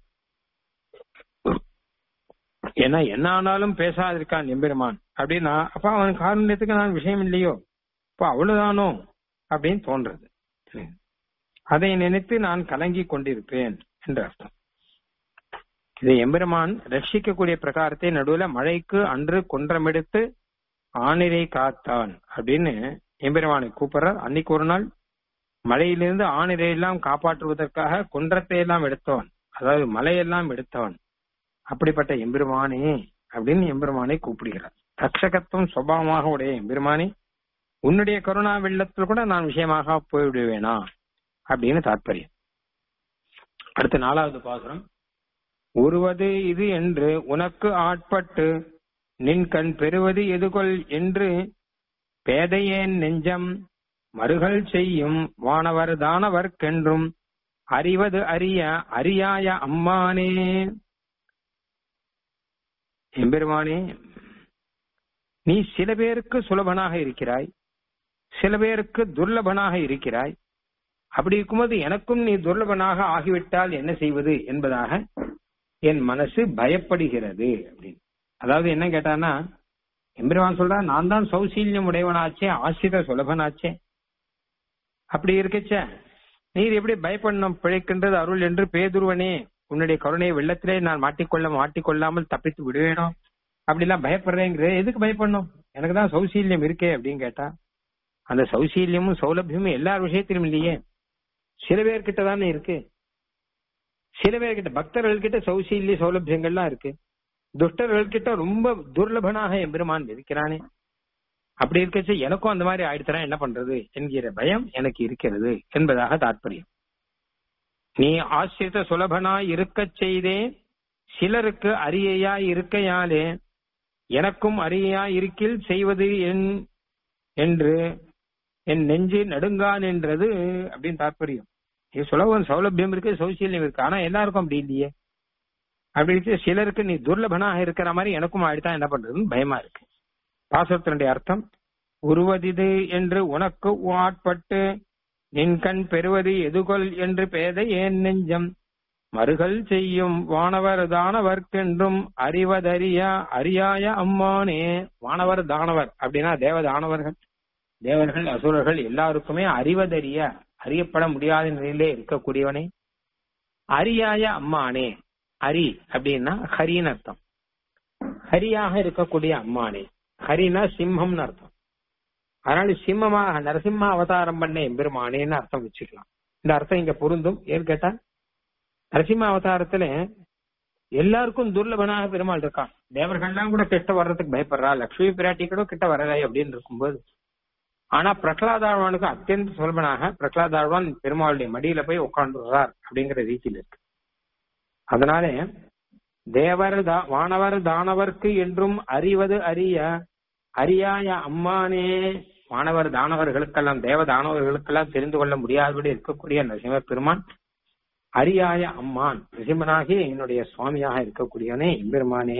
ஏன்னா என்ன ஆனாலும் பேசாதிருக்கான் எம்பெருமான் அப்படின்னா அப்ப அவன் காருண்யத்துக்கு நான் விஷயம் இல்லையோ அப்ப அவ்வளவுதானோ அப்படின்னு தோன்றது அதை நினைத்து நான் கலங்கி கொண்டிருப்பேன் என்று அர்த்தம் இதை எம்பெருமான் ரட்சிக்கக்கூடிய பிரகாரத்தை நடுவுல மழைக்கு அன்று குன்றமெடுத்து ஆணிரை காத்தான் அப்படின்னு எம்பெருமானை கூப்பிடுறார் அன்னைக்கு ஒரு நாள் மலையிலிருந்து ஆணிரை எல்லாம் காப்பாற்றுவதற்காக குன்றத்தை எல்லாம் எடுத்தவன் அதாவது மலையெல்லாம் எடுத்தவன் அப்படிப்பட்ட எம்பெருமானே அப்படின்னு எம்பெருமானை கூப்பிடுகிறார் தக்ஷகத்துவம் சுபாவமாக உடைய எம்பெருமானே உன்னுடைய கருணா வெள்ளத்தில் கூட நான் விஷயமாக போய்விடுவேனா அப்படின்னு தாற்பயம் அடுத்த நாலாவது பாசுரம் உருவது இது என்று உனக்கு ஆட்பட்டு நின் கண் பெறுவது எதுகொள் என்று பேதையேன் நெஞ்சம் மறுகள் செய்யும் வானவர் தானவர்க்கென்றும் அறிவது அறிய அறியாய அம்மானே எம்பெருமானே நீ சில பேருக்கு சுலபனாக இருக்கிறாய் சில பேருக்கு துர்லபனாக இருக்கிறாய் அப்படி இருக்கும்போது எனக்கும் நீ துர்லபனாக ஆகிவிட்டால் என்ன செய்வது என்பதாக என் மனசு பயப்படுகிறது அப்படின்னு அதாவது என்ன கேட்டானா எம்பெருமான் சொல்றா நான் தான் சௌசீல்யம் உடையவனாச்சே ஆசிரித சுலபனாச்சே அப்படி இருக்கச்ச நீர் எப்படி பயப்படணும் பிழைக்கின்றது அருள் என்று பேதுருவனே உன்னுடைய கருணையை வெள்ளத்திலே நான் மாட்டிக்கொள்ள மாட்டிக்கொள்ளாமல் தப்பித்து விடுவேனோ அப்படிலாம் பயப்படுறேங்கிற எதுக்கு பயப்படணும் எனக்கு தான் சௌசீல்யம் இருக்கே அப்படின்னு கேட்டா அந்த சௌசீல்யமும் சௌலபியமும் எல்லார் விஷயத்திலும் இல்லையே சில பேர்கிட்ட தானே இருக்கு சில பேர்கிட்ட பக்தர்கள் கிட்ட சௌசீல்ய சௌலபியங்கள்லாம் இருக்கு துஷ்டர்கள் கிட்ட ரொம்ப துர்லபனாக எம்பெருமான் இருக்கிறானே அப்படி இருக்கச்சு எனக்கும் அந்த மாதிரி ஆயிடுச்சுனா என்ன பண்றது என்கிற பயம் எனக்கு இருக்கிறது என்பதாக தாற்பயம் நீ ஆசிரித்த சுலபனாய் இருக்கச் செய்தே சிலருக்கு அரியையாய் இருக்கையாலே எனக்கும் அரியையாய் இருக்கில் செய்வது என் என்று என் நெஞ்சு நடுங்கான் என்றது அப்படின்னு தாற்பயம் இது சுலபம் சௌலபியம் இருக்கு சௌசீல்யம் இருக்கு ஆனா எல்லாருக்கும் அப்படி இல்லையே அப்படி இருக்கு சிலருக்கு நீ துர்லபனாக இருக்கிற மாதிரி எனக்கும் ஆயிட்டா என்ன பண்றதுன்னு பயமா இருக்கு பாசத்தினுடைய அர்த்தம் உருவதிது என்று உனக்கு ஆட்பட்டு நின் கண் பெறுவது எதுகொல் என்று பேதை ஏன் நெஞ்சம் மறுகள் செய்யும் வானவர் தானவர்க்கென்றும் அறிவதறிய அறியாய அம்மானே வானவர் தானவர் அப்படின்னா தேவ தானவர்கள் தேவர்கள் அசுரர்கள் எல்லாருக்குமே அறிவதறிய அறியப்பட முடியாத நிலையிலே இருக்கக்கூடியவனே அரியாய அம்மானே ஹரி அப்படின்னா ஹரின்னு அர்த்தம் ஹரியாக இருக்கக்கூடிய அம்மானே ஹரினா சிம்மம்னு அர்த்தம் அதனால சிம்மமாக நரசிம்ம அவதாரம் பண்ண எம்பெருமானேன்னு அர்த்தம் வச்சுக்கலாம் இந்த அர்த்தம் இங்க பொருந்தும் ஏன்னு கேட்டா நரசிம்ம அவதாரத்துல எல்லாருக்கும் துர்லபனாக பெருமாள் இருக்கான் தேவர்கள்லாம் கூட கிட்ட வர்றதுக்கு பயப்படுறா லக்ஷ்மி பிராட்டி கூட கிட்ட வரலை அப்படின்னு இருக்கும்போது ஆனா பிரகலாதாழ்வானுக்கு அத்தியந்த சுலபனாக பிரகலாதாழ்வான் பெருமாளுடைய மடியில போய் உட்காந்துறார் அப்படிங்கிற ரீதியில் இருக்கு அதனால தேவர் வானவர் தானவர்க்கு என்றும் அறிவது அறிய அறியாய அம்மானே வானவர் தானவர்களுக்கெல்லாம் தேவ தானவர்களுக்கெல்லாம் தெரிந்து கொள்ள முடியாதபடி இருக்கக்கூடிய நரசிம்ம பெருமான் அரியாய அம்மான் நரசிம்மனாகி என்னுடைய சுவாமியாக இருக்கக்கூடியவனே எம்பெருமானே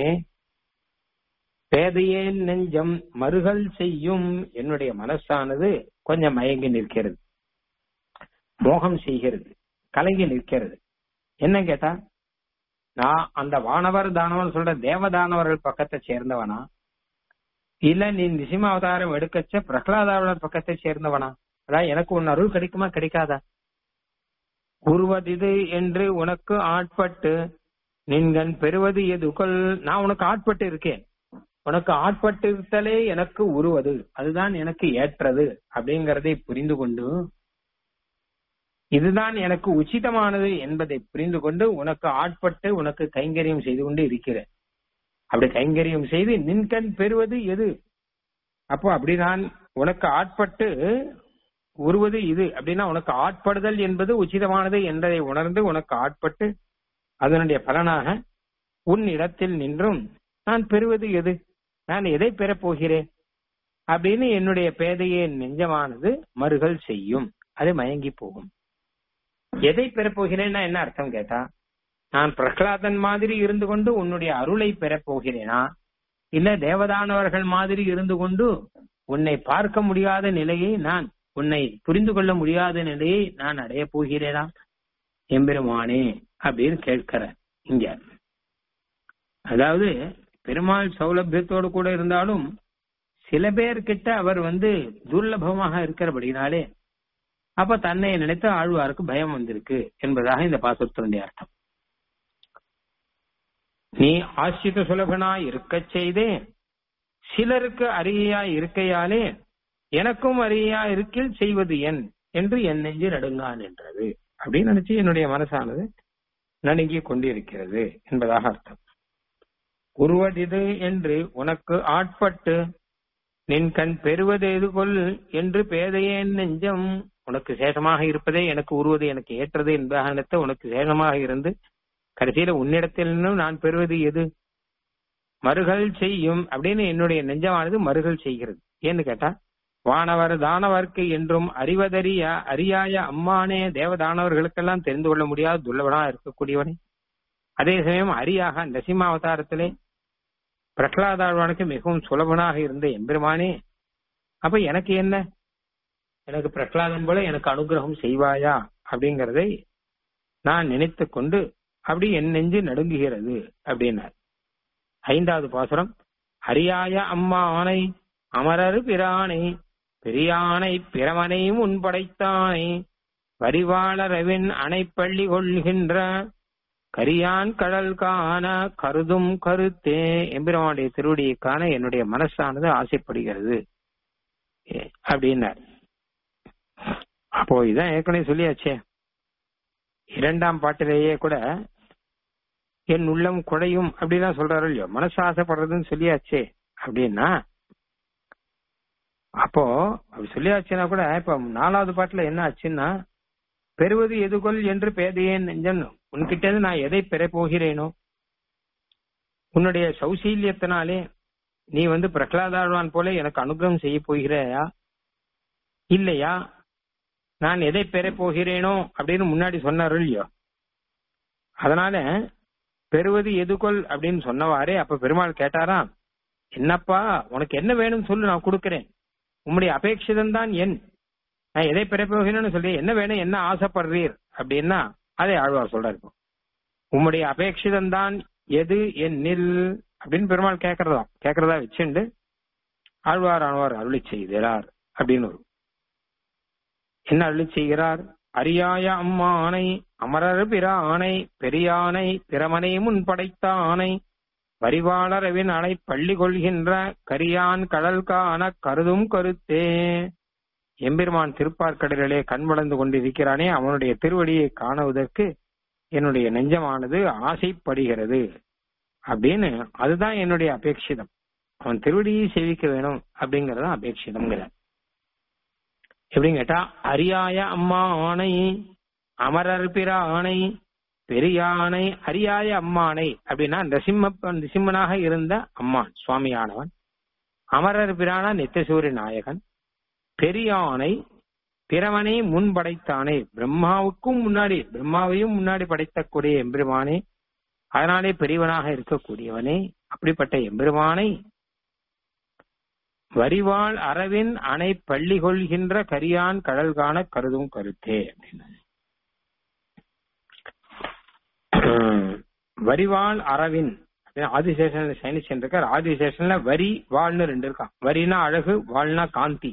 பேதையேன் நெஞ்சம் மறுகள் செய்யும் என்னுடைய மனசானது கொஞ்சம் மயங்கி நிற்கிறது மோகம் செய்கிறது கலங்கி நிற்கிறது என்ன கேட்டா நான் அந்த வானவர் தானவர் சொல்ற தேவதானவர்கள் பக்கத்தை சேர்ந்தவனா இல்ல நீ நிசிம அவதாரம் எடுக்கச்ச பிரகலாதாவளர் பக்கத்தை சேர்ந்தவனா அதான் எனக்கு உன் அருள் கிடைக்குமா கிடைக்காதா கூறுவதிது என்று உனக்கு ஆட்பட்டு நின்கண் பெறுவது எதுக்குள் நான் உனக்கு ஆட்பட்டு இருக்கேன் உனக்கு ஆட்பட்டு இருத்தலே எனக்கு உருவது அதுதான் எனக்கு ஏற்றது அப்படிங்கறதை புரிந்து கொண்டு இதுதான் எனக்கு உச்சிதமானது என்பதை புரிந்து கொண்டு உனக்கு ஆட்பட்டு உனக்கு கைங்கரியம் செய்து கொண்டு இருக்கிறேன் அப்படி கைங்கரியம் செய்து நின்கண் பெறுவது எது அப்போ அப்படி நான் உனக்கு ஆட்பட்டு உருவது இது அப்படின்னா உனக்கு ஆட்படுதல் என்பது உச்சிதமானது என்பதை உணர்ந்து உனக்கு ஆட்பட்டு அதனுடைய பலனாக உன் இடத்தில் நின்றும் நான் பெறுவது எது நான் எதை பெறப் போகிறேன் அப்படின்னு என்னுடைய பேதையே நெஞ்சமானது மறுகள் செய்யும் அது மயங்கி போகும் எதை பெறப் போகிறேன்னா என்ன அர்த்தம் கேட்டா நான் பிரகலாதன் மாதிரி இருந்து கொண்டு உன்னுடைய அருளை பெறப் போகிறேனா இல்ல தேவதானவர்கள் மாதிரி இருந்து கொண்டு உன்னை பார்க்க முடியாத நிலையை நான் உன்னை புரிந்து கொள்ள முடியாத நிலையை நான் அடைய போகிறேனா எம்பெருமானே அப்படின்னு கேட்கிற இங்க அதாவது பெருமாள் சௌலபியத்தோடு கூட இருந்தாலும் சில பேர்கிட்ட அவர் வந்து துர்லபமாக இருக்கிறபடினாலே அப்ப தன்னை நினைத்து ஆழ்வாருக்கு பயம் வந்திருக்கு என்பதாக இந்த பாசுரத்தினுடைய அர்த்தம் நீ ஆசிரித சுலபனா இருக்க செய்தே சிலருக்கு அருகையா இருக்கையாலே எனக்கும் அருகையா இருக்கில் செய்வது என் என்று என் நெஞ்சு நடுங்கான் என்றது அப்படின்னு நினைச்சு என்னுடைய மனசானது நடுங்கி கொண்டிருக்கிறது என்பதாக அர்த்தம் உருவதிது என்று உனக்கு ஆட்பட்டு நின் கண் பெறுவது எதுகொள் என்று பேதையேன் நெஞ்சம் உனக்கு சேஷமாக இருப்பதே எனக்கு உருவது எனக்கு ஏற்றது என்பதாக நினைத்த உனக்கு சேஷமாக இருந்து கடைசியில உன்னிடத்தில் நான் பெறுவது எது மறுகள் செய்யும் அப்படின்னு என்னுடைய நெஞ்சமானது மறுகள் செய்கிறது ஏன்னு கேட்டா வானவர் தானவர்க்கு என்றும் அறிவதறிய அறியாய அம்மானே தேவதானவர்களுக்கெல்லாம் தெரிந்து கொள்ள முடியாத துள்ளவனா இருக்கக்கூடியவனே அதே சமயம் அரியாக நசிமாவதாரத்திலே பிரகலாதாழ்வானுக்கு மிகவும் சுலபனாக இருந்த எம்பெருமானே அப்ப எனக்கு என்ன எனக்கு பிரகலாதன் போல எனக்கு அனுகிரகம் செய்வாயா அப்படிங்கறதை நான் நினைத்து கொண்டு அப்படி என் நெஞ்சு நடுங்குகிறது அப்படின்னார் ஐந்தாவது பாசுரம் அரியாய அம்மா ஆணை அமரரு பிரானை பெரியானை பிரமனை முன்படைத்தானை வரிவாளரவின் அணைப்பள்ளி கொள்கின்ற கரியான் கடல் காண கருதும் கருத்தே எம்பிரமானுடைய திருவடியை காண என்னுடைய மனசானது ஆசைப்படுகிறது அப்படின்னார் அப்போ இதான் ஏற்கனவே சொல்லியாச்சே இரண்டாம் பாட்டிலேயே கூட என் உள்ளம் குடையும் அப்படிலாம் சொல்றாரு இல்லையோ மனசு ஆசைப்படுறதுன்னு சொல்லியாச்சே அப்படின்னா அப்போ அப்படி சொல்லியாச்சுன்னா கூட இப்ப நாலாவது பாட்டுல என்ன ஆச்சுன்னா பெறுவது எதுகொள் என்று பேதையேன் நெஞ்சன் உன்கிட்ட இருந்து நான் எதை பெற போகிறேனோ உன்னுடைய சௌசீல்யத்தினாலே நீ வந்து பிரகலாதாழ்வான் போல எனக்கு அனுகிரகம் செய்ய போகிறாயா இல்லையா நான் எதை பெற போகிறேனோ அப்படின்னு முன்னாடி சொன்னாரு இல்லையோ அதனால பெறுவது எதுகொள் அப்படின்னு சொன்னவாறே அப்ப பெருமாள் கேட்டாராம் என்னப்பா உனக்கு என்ன வேணும்னு சொல்லு நான் கொடுக்கிறேன் உம்முடைய அபேட்சிதம் தான் என் நான் எதை பெற போகிறேன்னு சொல்லி என்ன வேணும் என்ன ஆசைப்படுறீர் அப்படின்னா அதை ஆழ்வார் சொல்றாரு உம்முடைய அபேட்சிதம் தான் எது என் நில் அப்படின்னு பெருமாள் கேட்கறதா கேட்கறதா வச்சுண்டு ஆழ்வார் ஆழ்வார் அருளி செய்கிறார் அப்படின்னு ஒரு என்ன அருளி செய்கிறார் அரியாய அம்மா ஆணை அமரர் பிற ஆணை பெரியானை பிரமனை முன் படைத்த ஆணை வரிவாளரவின் அணை பள்ளி கொள்கின்ற கரியான் கடல் காண கருதும் கருத்தே எம்பெருமான் திருப்பார்க்கடலிலே கண் வளர்ந்து கொண்டிருக்கிறானே அவனுடைய திருவடியை காணுவதற்கு என்னுடைய நெஞ்சமானது ஆசைப்படுகிறது அப்படின்னு அதுதான் என்னுடைய அபேட்சிதம் அவன் திருவடியை சேவிக்க வேணும் அப்படிங்கறது அபேட்சிதம்ங்கிற எப்படின்னு கேட்டா அரியாய அம்மா ஆணை அமரர் பிற ஆணை பெரியானை அரியாய அம்மானை அப்படின்னா நரசிம்ம நரசிம்மனாக இருந்த அம்மான் சுவாமியானவன் அமரர் பிரான நித்தியசூரி நாயகன் பெரியானை பிறவனை முன் படைத்தானே பிரம்மாவுக்கும் முன்னாடி பிரம்மாவையும் முன்னாடி படைத்தக்கூடிய எம்பெருமானே அதனாலே பெரியவனாக இருக்கக்கூடியவனே அப்படிப்பட்ட எம்பெருமானை வரிவாள் அரவின் அணை பள்ளி கொள்கின்ற கரியான் கடல் காண கருதும் கருத்தே அப்படின்னு வரிவாள் அரவின் ஆதிசேஷன் சைனிச்சன் இருக்கார் ஆதிசேஷன்ல வரி வாழ்னு ரெண்டு இருக்கான் வரினா அழகு வாழ்னா காந்தி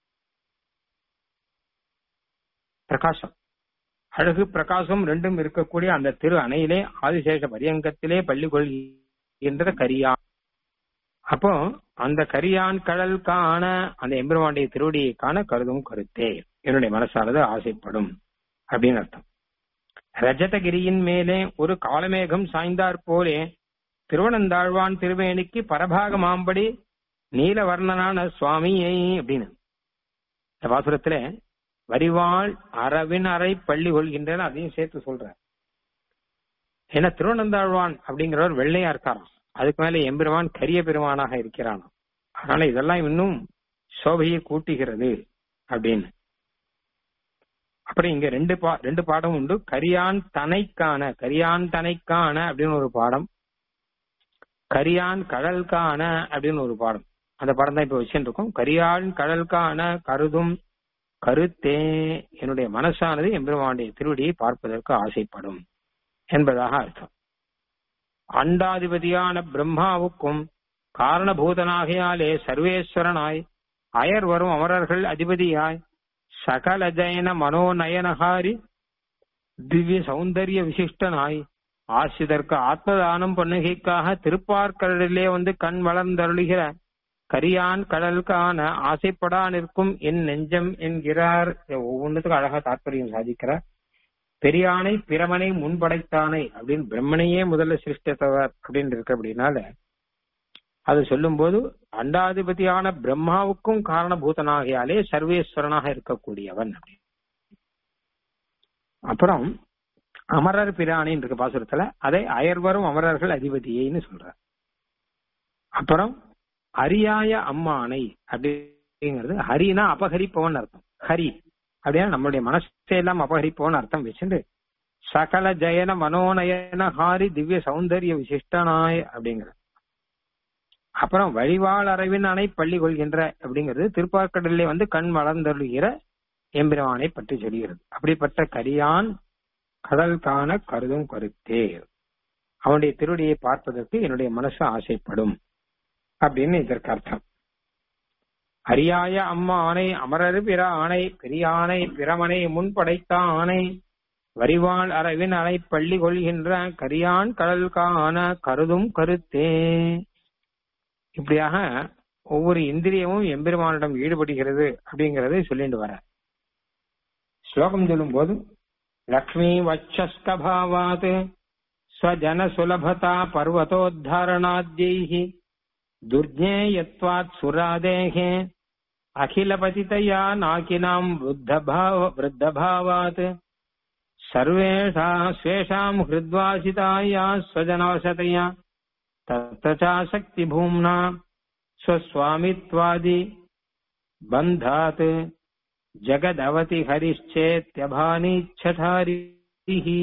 பிரகாசம் அழகு பிரகாசம் ரெண்டும் இருக்கக்கூடிய அந்த திரு அணையிலே ஆதிசேஷ பரியங்கத்திலே பள்ளி கொள்கின்ற கரியான் அப்போ அந்த கரியான் கடல் காண அந்த எம்பெருமானுடைய திருவடியை காண கருதும் கருத்தே என்னுடைய மனசானது ஆசைப்படும் அப்படின்னு அர்த்தம் ரஜதகிரியின் மேலே ஒரு காலமேகம் சாய்ந்தாற் போலே திருவனந்தாழ்வான் திருவேணிக்கு பரபாகமாம்படி நீலவர்ணனான சுவாமியை அப்படின்னு இந்த பாசுரத்துல வரிவாள் அரவின் அறை பள்ளி கொள்கின்றன அதையும் சேர்த்து சொல்ற ஏன்னா திருவனந்தாழ்வான் அப்படிங்கிறவர் வெள்ளையா இருக்காராம் அதுக்கு மேல எம்பெருமான் கரிய பெருமானாக இருக்கிறானாம் அதனால இதெல்லாம் இன்னும் சோபையை கூட்டுகிறது அப்படின்னு அப்புறம் இங்க ரெண்டு பா ரெண்டு பாடம் உண்டு கரியான் தனைக்கான கரியான் தனைக்கான அப்படின்னு ஒரு பாடம் கரியான் கடல் காண அப்படின்னு ஒரு பாடம் அந்த பாடம் தான் இப்ப வச்சுட்டு இருக்கோம் கரியான் கடல் காண கருதும் கருத்தே என்னுடைய மனசானது எம்பெருமானுடைய திருவடியை பார்ப்பதற்கு ஆசைப்படும் என்பதாக அர்த்தம் அண்டாதிபதியான பிரம்மாவுக்கும் காரணபூதனாகையாலே சர்வேஸ்வரனாய் அயர் வரும் அமரர்கள் அதிபதியாய் சகல ஜயன மனோநயனகாரி திவ்ய சௌந்தரிய விசிஷ்டனாய் ஆசிதற்கு ஆத்மதானம் பண்ணுகைக்காக திருப்பார்கடலிலே வந்து கண் வளர்ந்தருளுகிற கரியான் கடல் காண ஆசைப்படா நிற்கும் என் நெஞ்சம் என்கிறார் ஒவ்வொன்றுத்துக்கும் அழகா தாற்பயம் சாதிக்கிறார் பெரியானை பிரமனை முன்படைத்தானை அப்படின்னு பிரம்மனையே முதல்ல சிருஷ்டித்தவர் அப்படின்னு இருக்கு அப்படின்னால அது சொல்லும் போது அண்டாதிபதியான பிரம்மாவுக்கும் காரணபூதனாகியாலே சர்வேஸ்வரனாக இருக்கக்கூடியவன் அப்படின்னு அப்புறம் அமரர் பிராணின்னு இருக்கு பாசுரத்துல அதை அயர்வரும் அமரர்கள் அதிபதியைன்னு சொல்றார் அப்புறம் அரியாய அம்மானை அப்படிங்கிறது ஹரினா அபகரிப்பவன் அர்த்தம் ஹரி அப்படின்னா நம்மளுடைய மனசை எல்லாம் அபகரிப்பவன் அர்த்தம் வச்சுட்டு சகல ஜயன மனோநயன ஹாரி திவ்ய சௌந்தரிய விசிஷ்டனாய் அப்படிங்கிற அப்புறம் வழிவாள் அரவின் அணை பள்ளி கொள்கின்ற அப்படிங்கிறது திருப்பார்க்கடலிலே வந்து கண் வளர்ந்தருளுகிற எம்பிரவானை பற்றி சொல்கிறது அப்படிப்பட்ட கரியான் கடல் காண கருதும் கருத்தே அவனுடைய திருடியை பார்ப்பதற்கு என்னுடைய மனசு ஆசைப்படும் அப்படின்னு இதற்கு அர்த்தம் அரியாய அம்மா ஆணை அமரரு பிற ஆணை பெரியானை பிரமனை முன் படைத்த ஆணை வரிவாள் அரவின் அணை பள்ளி கொள்கின்ற கரியான் கடல் காண கருதும் கருத்தே இப்படியாக ஒவ்வொரு இந்திரியமும் எம்பெருமானிடம் ஈடுபடுகிறது அப்படிங்கறதை சொல்லிட்டு வர ஸ்லோகம் சொல்லும் போது லக்ஷ்மி வச்சஸ்கபாவாத் ஸ்வஜன சுலபதா பர்வதோத்தாரணாத்யைஹி துர்ஜேயத்வாத் சுராதேகே அகிலபதிதயா நாக்கினாம் वृद्धभाव वृद्धभावात् सर्वेषा स्वेषाम् हृद्वासिताया स्वजनवशतया तत्र चासक्तिभूम्ना स्वस्वामित्वादि बन्धात् ஜகதவதி ஹரிச்சேத்யபானீச்சதாரிஹி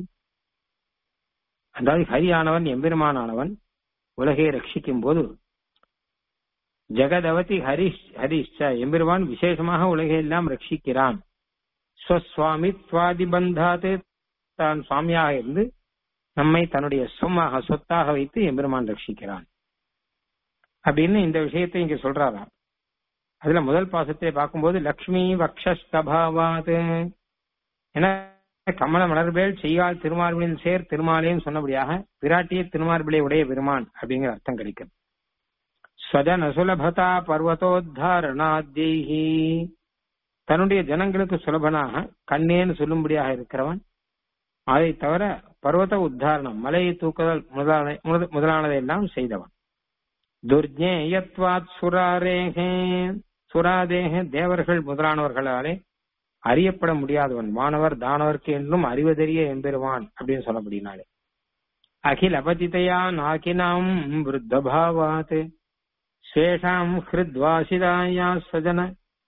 அதாவது ஹரியானவன் எம்பெருமானானவன் உலகை ரட்சிக்கும் போது ஜெகதவதி ஹரிஷ் ஹரிஷ் எம்பெருமான் விசேஷமாக உலகை எல்லாம் ரட்சிக்கிறான் ஸ்வஸ்வாமித்வாதி பந்தாத்து தான் சுவாமியாக இருந்து நம்மை தன்னுடைய சொம்மாக சொத்தாக வைத்து எம்பெருமான் ரட்சிக்கிறான் அப்படின்னு இந்த விஷயத்தை இங்க சொல்றாராம் அதுல முதல் பாசத்தை பார்க்கும்போது லக்ஷ்மி வக்ஷஸ்தபாவாது ஏன்னா கமல மலர்பேல் செய்யால் திருமார்பிளின் சேர் திருமாலேன்னு சொன்னபடியாக விராட்டிய திருமார்பிளை உடைய பெருமான் அப்படிங்கிற அர்த்தம் கிடைக்கும் ஸ்வஜன சுலபதா பர்வதோத்தாரணாத்யி தன்னுடைய ஜனங்களுக்கு சுலபனாக கண்ணேன்னு சொல்லும்படியாக இருக்கிறவன் அதை தவிர பர்வத உத்தாரணம் மலையை தூக்குதல் முதலான முதலானதை எல்லாம் செய்தவன் துர்ஜேயத்வாத் சுராரேகே சுராதேக தேவர்கள் முதலானவர்களாலே அறியப்பட முடியாதவன் மாணவர் தானவர்க்கு என்றும் அறிவதறிய எம்பெருவான் அப்படின்னு சொல்லப்படினாலே அகில அபதிதையா நாக்கினாம் விருத்தபாவாத் ஸ்வேஷாம் ஹிருத்வாசிதாயா ஸ்வஜன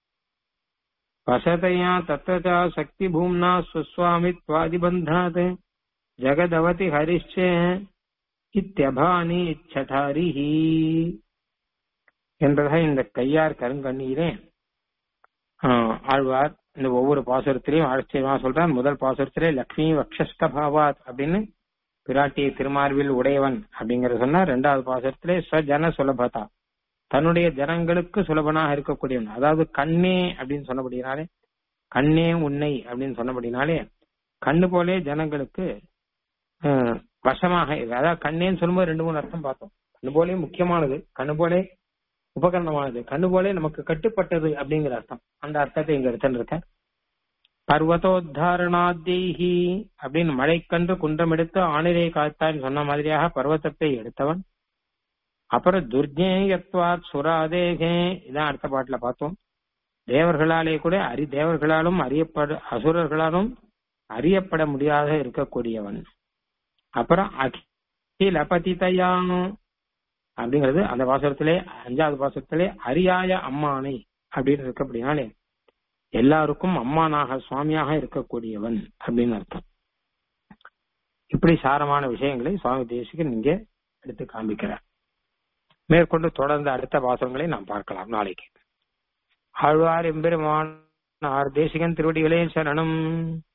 வசதையா தத்தா சக்தி பூம்னா சுஸ்வாமித்வாதிபந்தாத் ஜகதவதி ஹரிஷ்சே இத்தியபானி இச்சதாரிஹி என்றதாக இந்த கையார் கருங்கண்ணீரே ஆழ்வார் இந்த ஒவ்வொரு பாசுரத்திலையும் ஆச்சரியமா சொல்றான் முதல் பாசுரத்திலே லக்ஷ்மி வக்ஷஸ்தபாவாத் அப்படின்னு பிராட்டியை திருமார்பில் உடையவன் அப்படிங்கறத சொன்னா ரெண்டாவது பாசத்திலே ஸ்வஜன சுலபதா தன்னுடைய ஜனங்களுக்கு சுலபனாக இருக்கக்கூடியவன் அதாவது கண்ணே அப்படின்னு சொன்னபடினாலே கண்ணே உன்னை அப்படின்னு சொன்னபடினாலே கண்ணு போலே ஜனங்களுக்கு அஹ், வசமாக இரு. அதாவது கண்ணேன்னு சொல்லும்போது ரெண்டு மூணு அர்த்தம் பார்த்தோம் கண்ணு போலே முக்கியமானது கண்ணு போலே உபகரணமானது கண்ணு போலே நமக்கு கட்டுப்பட்டது அப்படிங்கிற அர்த்தம் அந்த அர்த்தத்தை இங்க எடுத்துட்டு இருக்கேன் பர்வதோத்தாரணாத்தேகி அப்படின்னு மழைக்கன்று குன்றம் எடுத்து ஆணிரை காத்தான்னு சொன்ன மாதிரியாக பர்வதத்தை எடுத்தவன் அப்புறம் துர்ஜேயத்வாத் சுராதேகே இதான் அடுத்த பாட்டுல பார்த்தோம் தேவர்களாலே கூட அறி தேவர்களாலும் அறியப்பட அசுரர்களாலும் அறியப்பட முடியாத இருக்கக்கூடியவன் அப்புறம் அகில பதிதயாம் அப்படிங்கிறது அந்த வாசகத்திலே அஞ்சாவது வாசகத்திலே அரியாய அம்மானை அப்படின்னு இருக்கு அப்படின்னாலே எல்லாருக்கும் அம்மானாக சுவாமியாக இருக்கக்கூடியவன் அப்படின்னு அர்த்தம் இப்படி சாரமான விஷயங்களை சுவாமி தேசிகன் இங்கே எடுத்து காண்பிக்கிறார் மேற்கொண்டு தொடர்ந்து அடுத்த வாசகங்களை நாம் பார்க்கலாம் நாளைக்கு ஆழ்வார் எம்பெருமான் ஆர் தேசிகன் திருவடிகளே சரணம்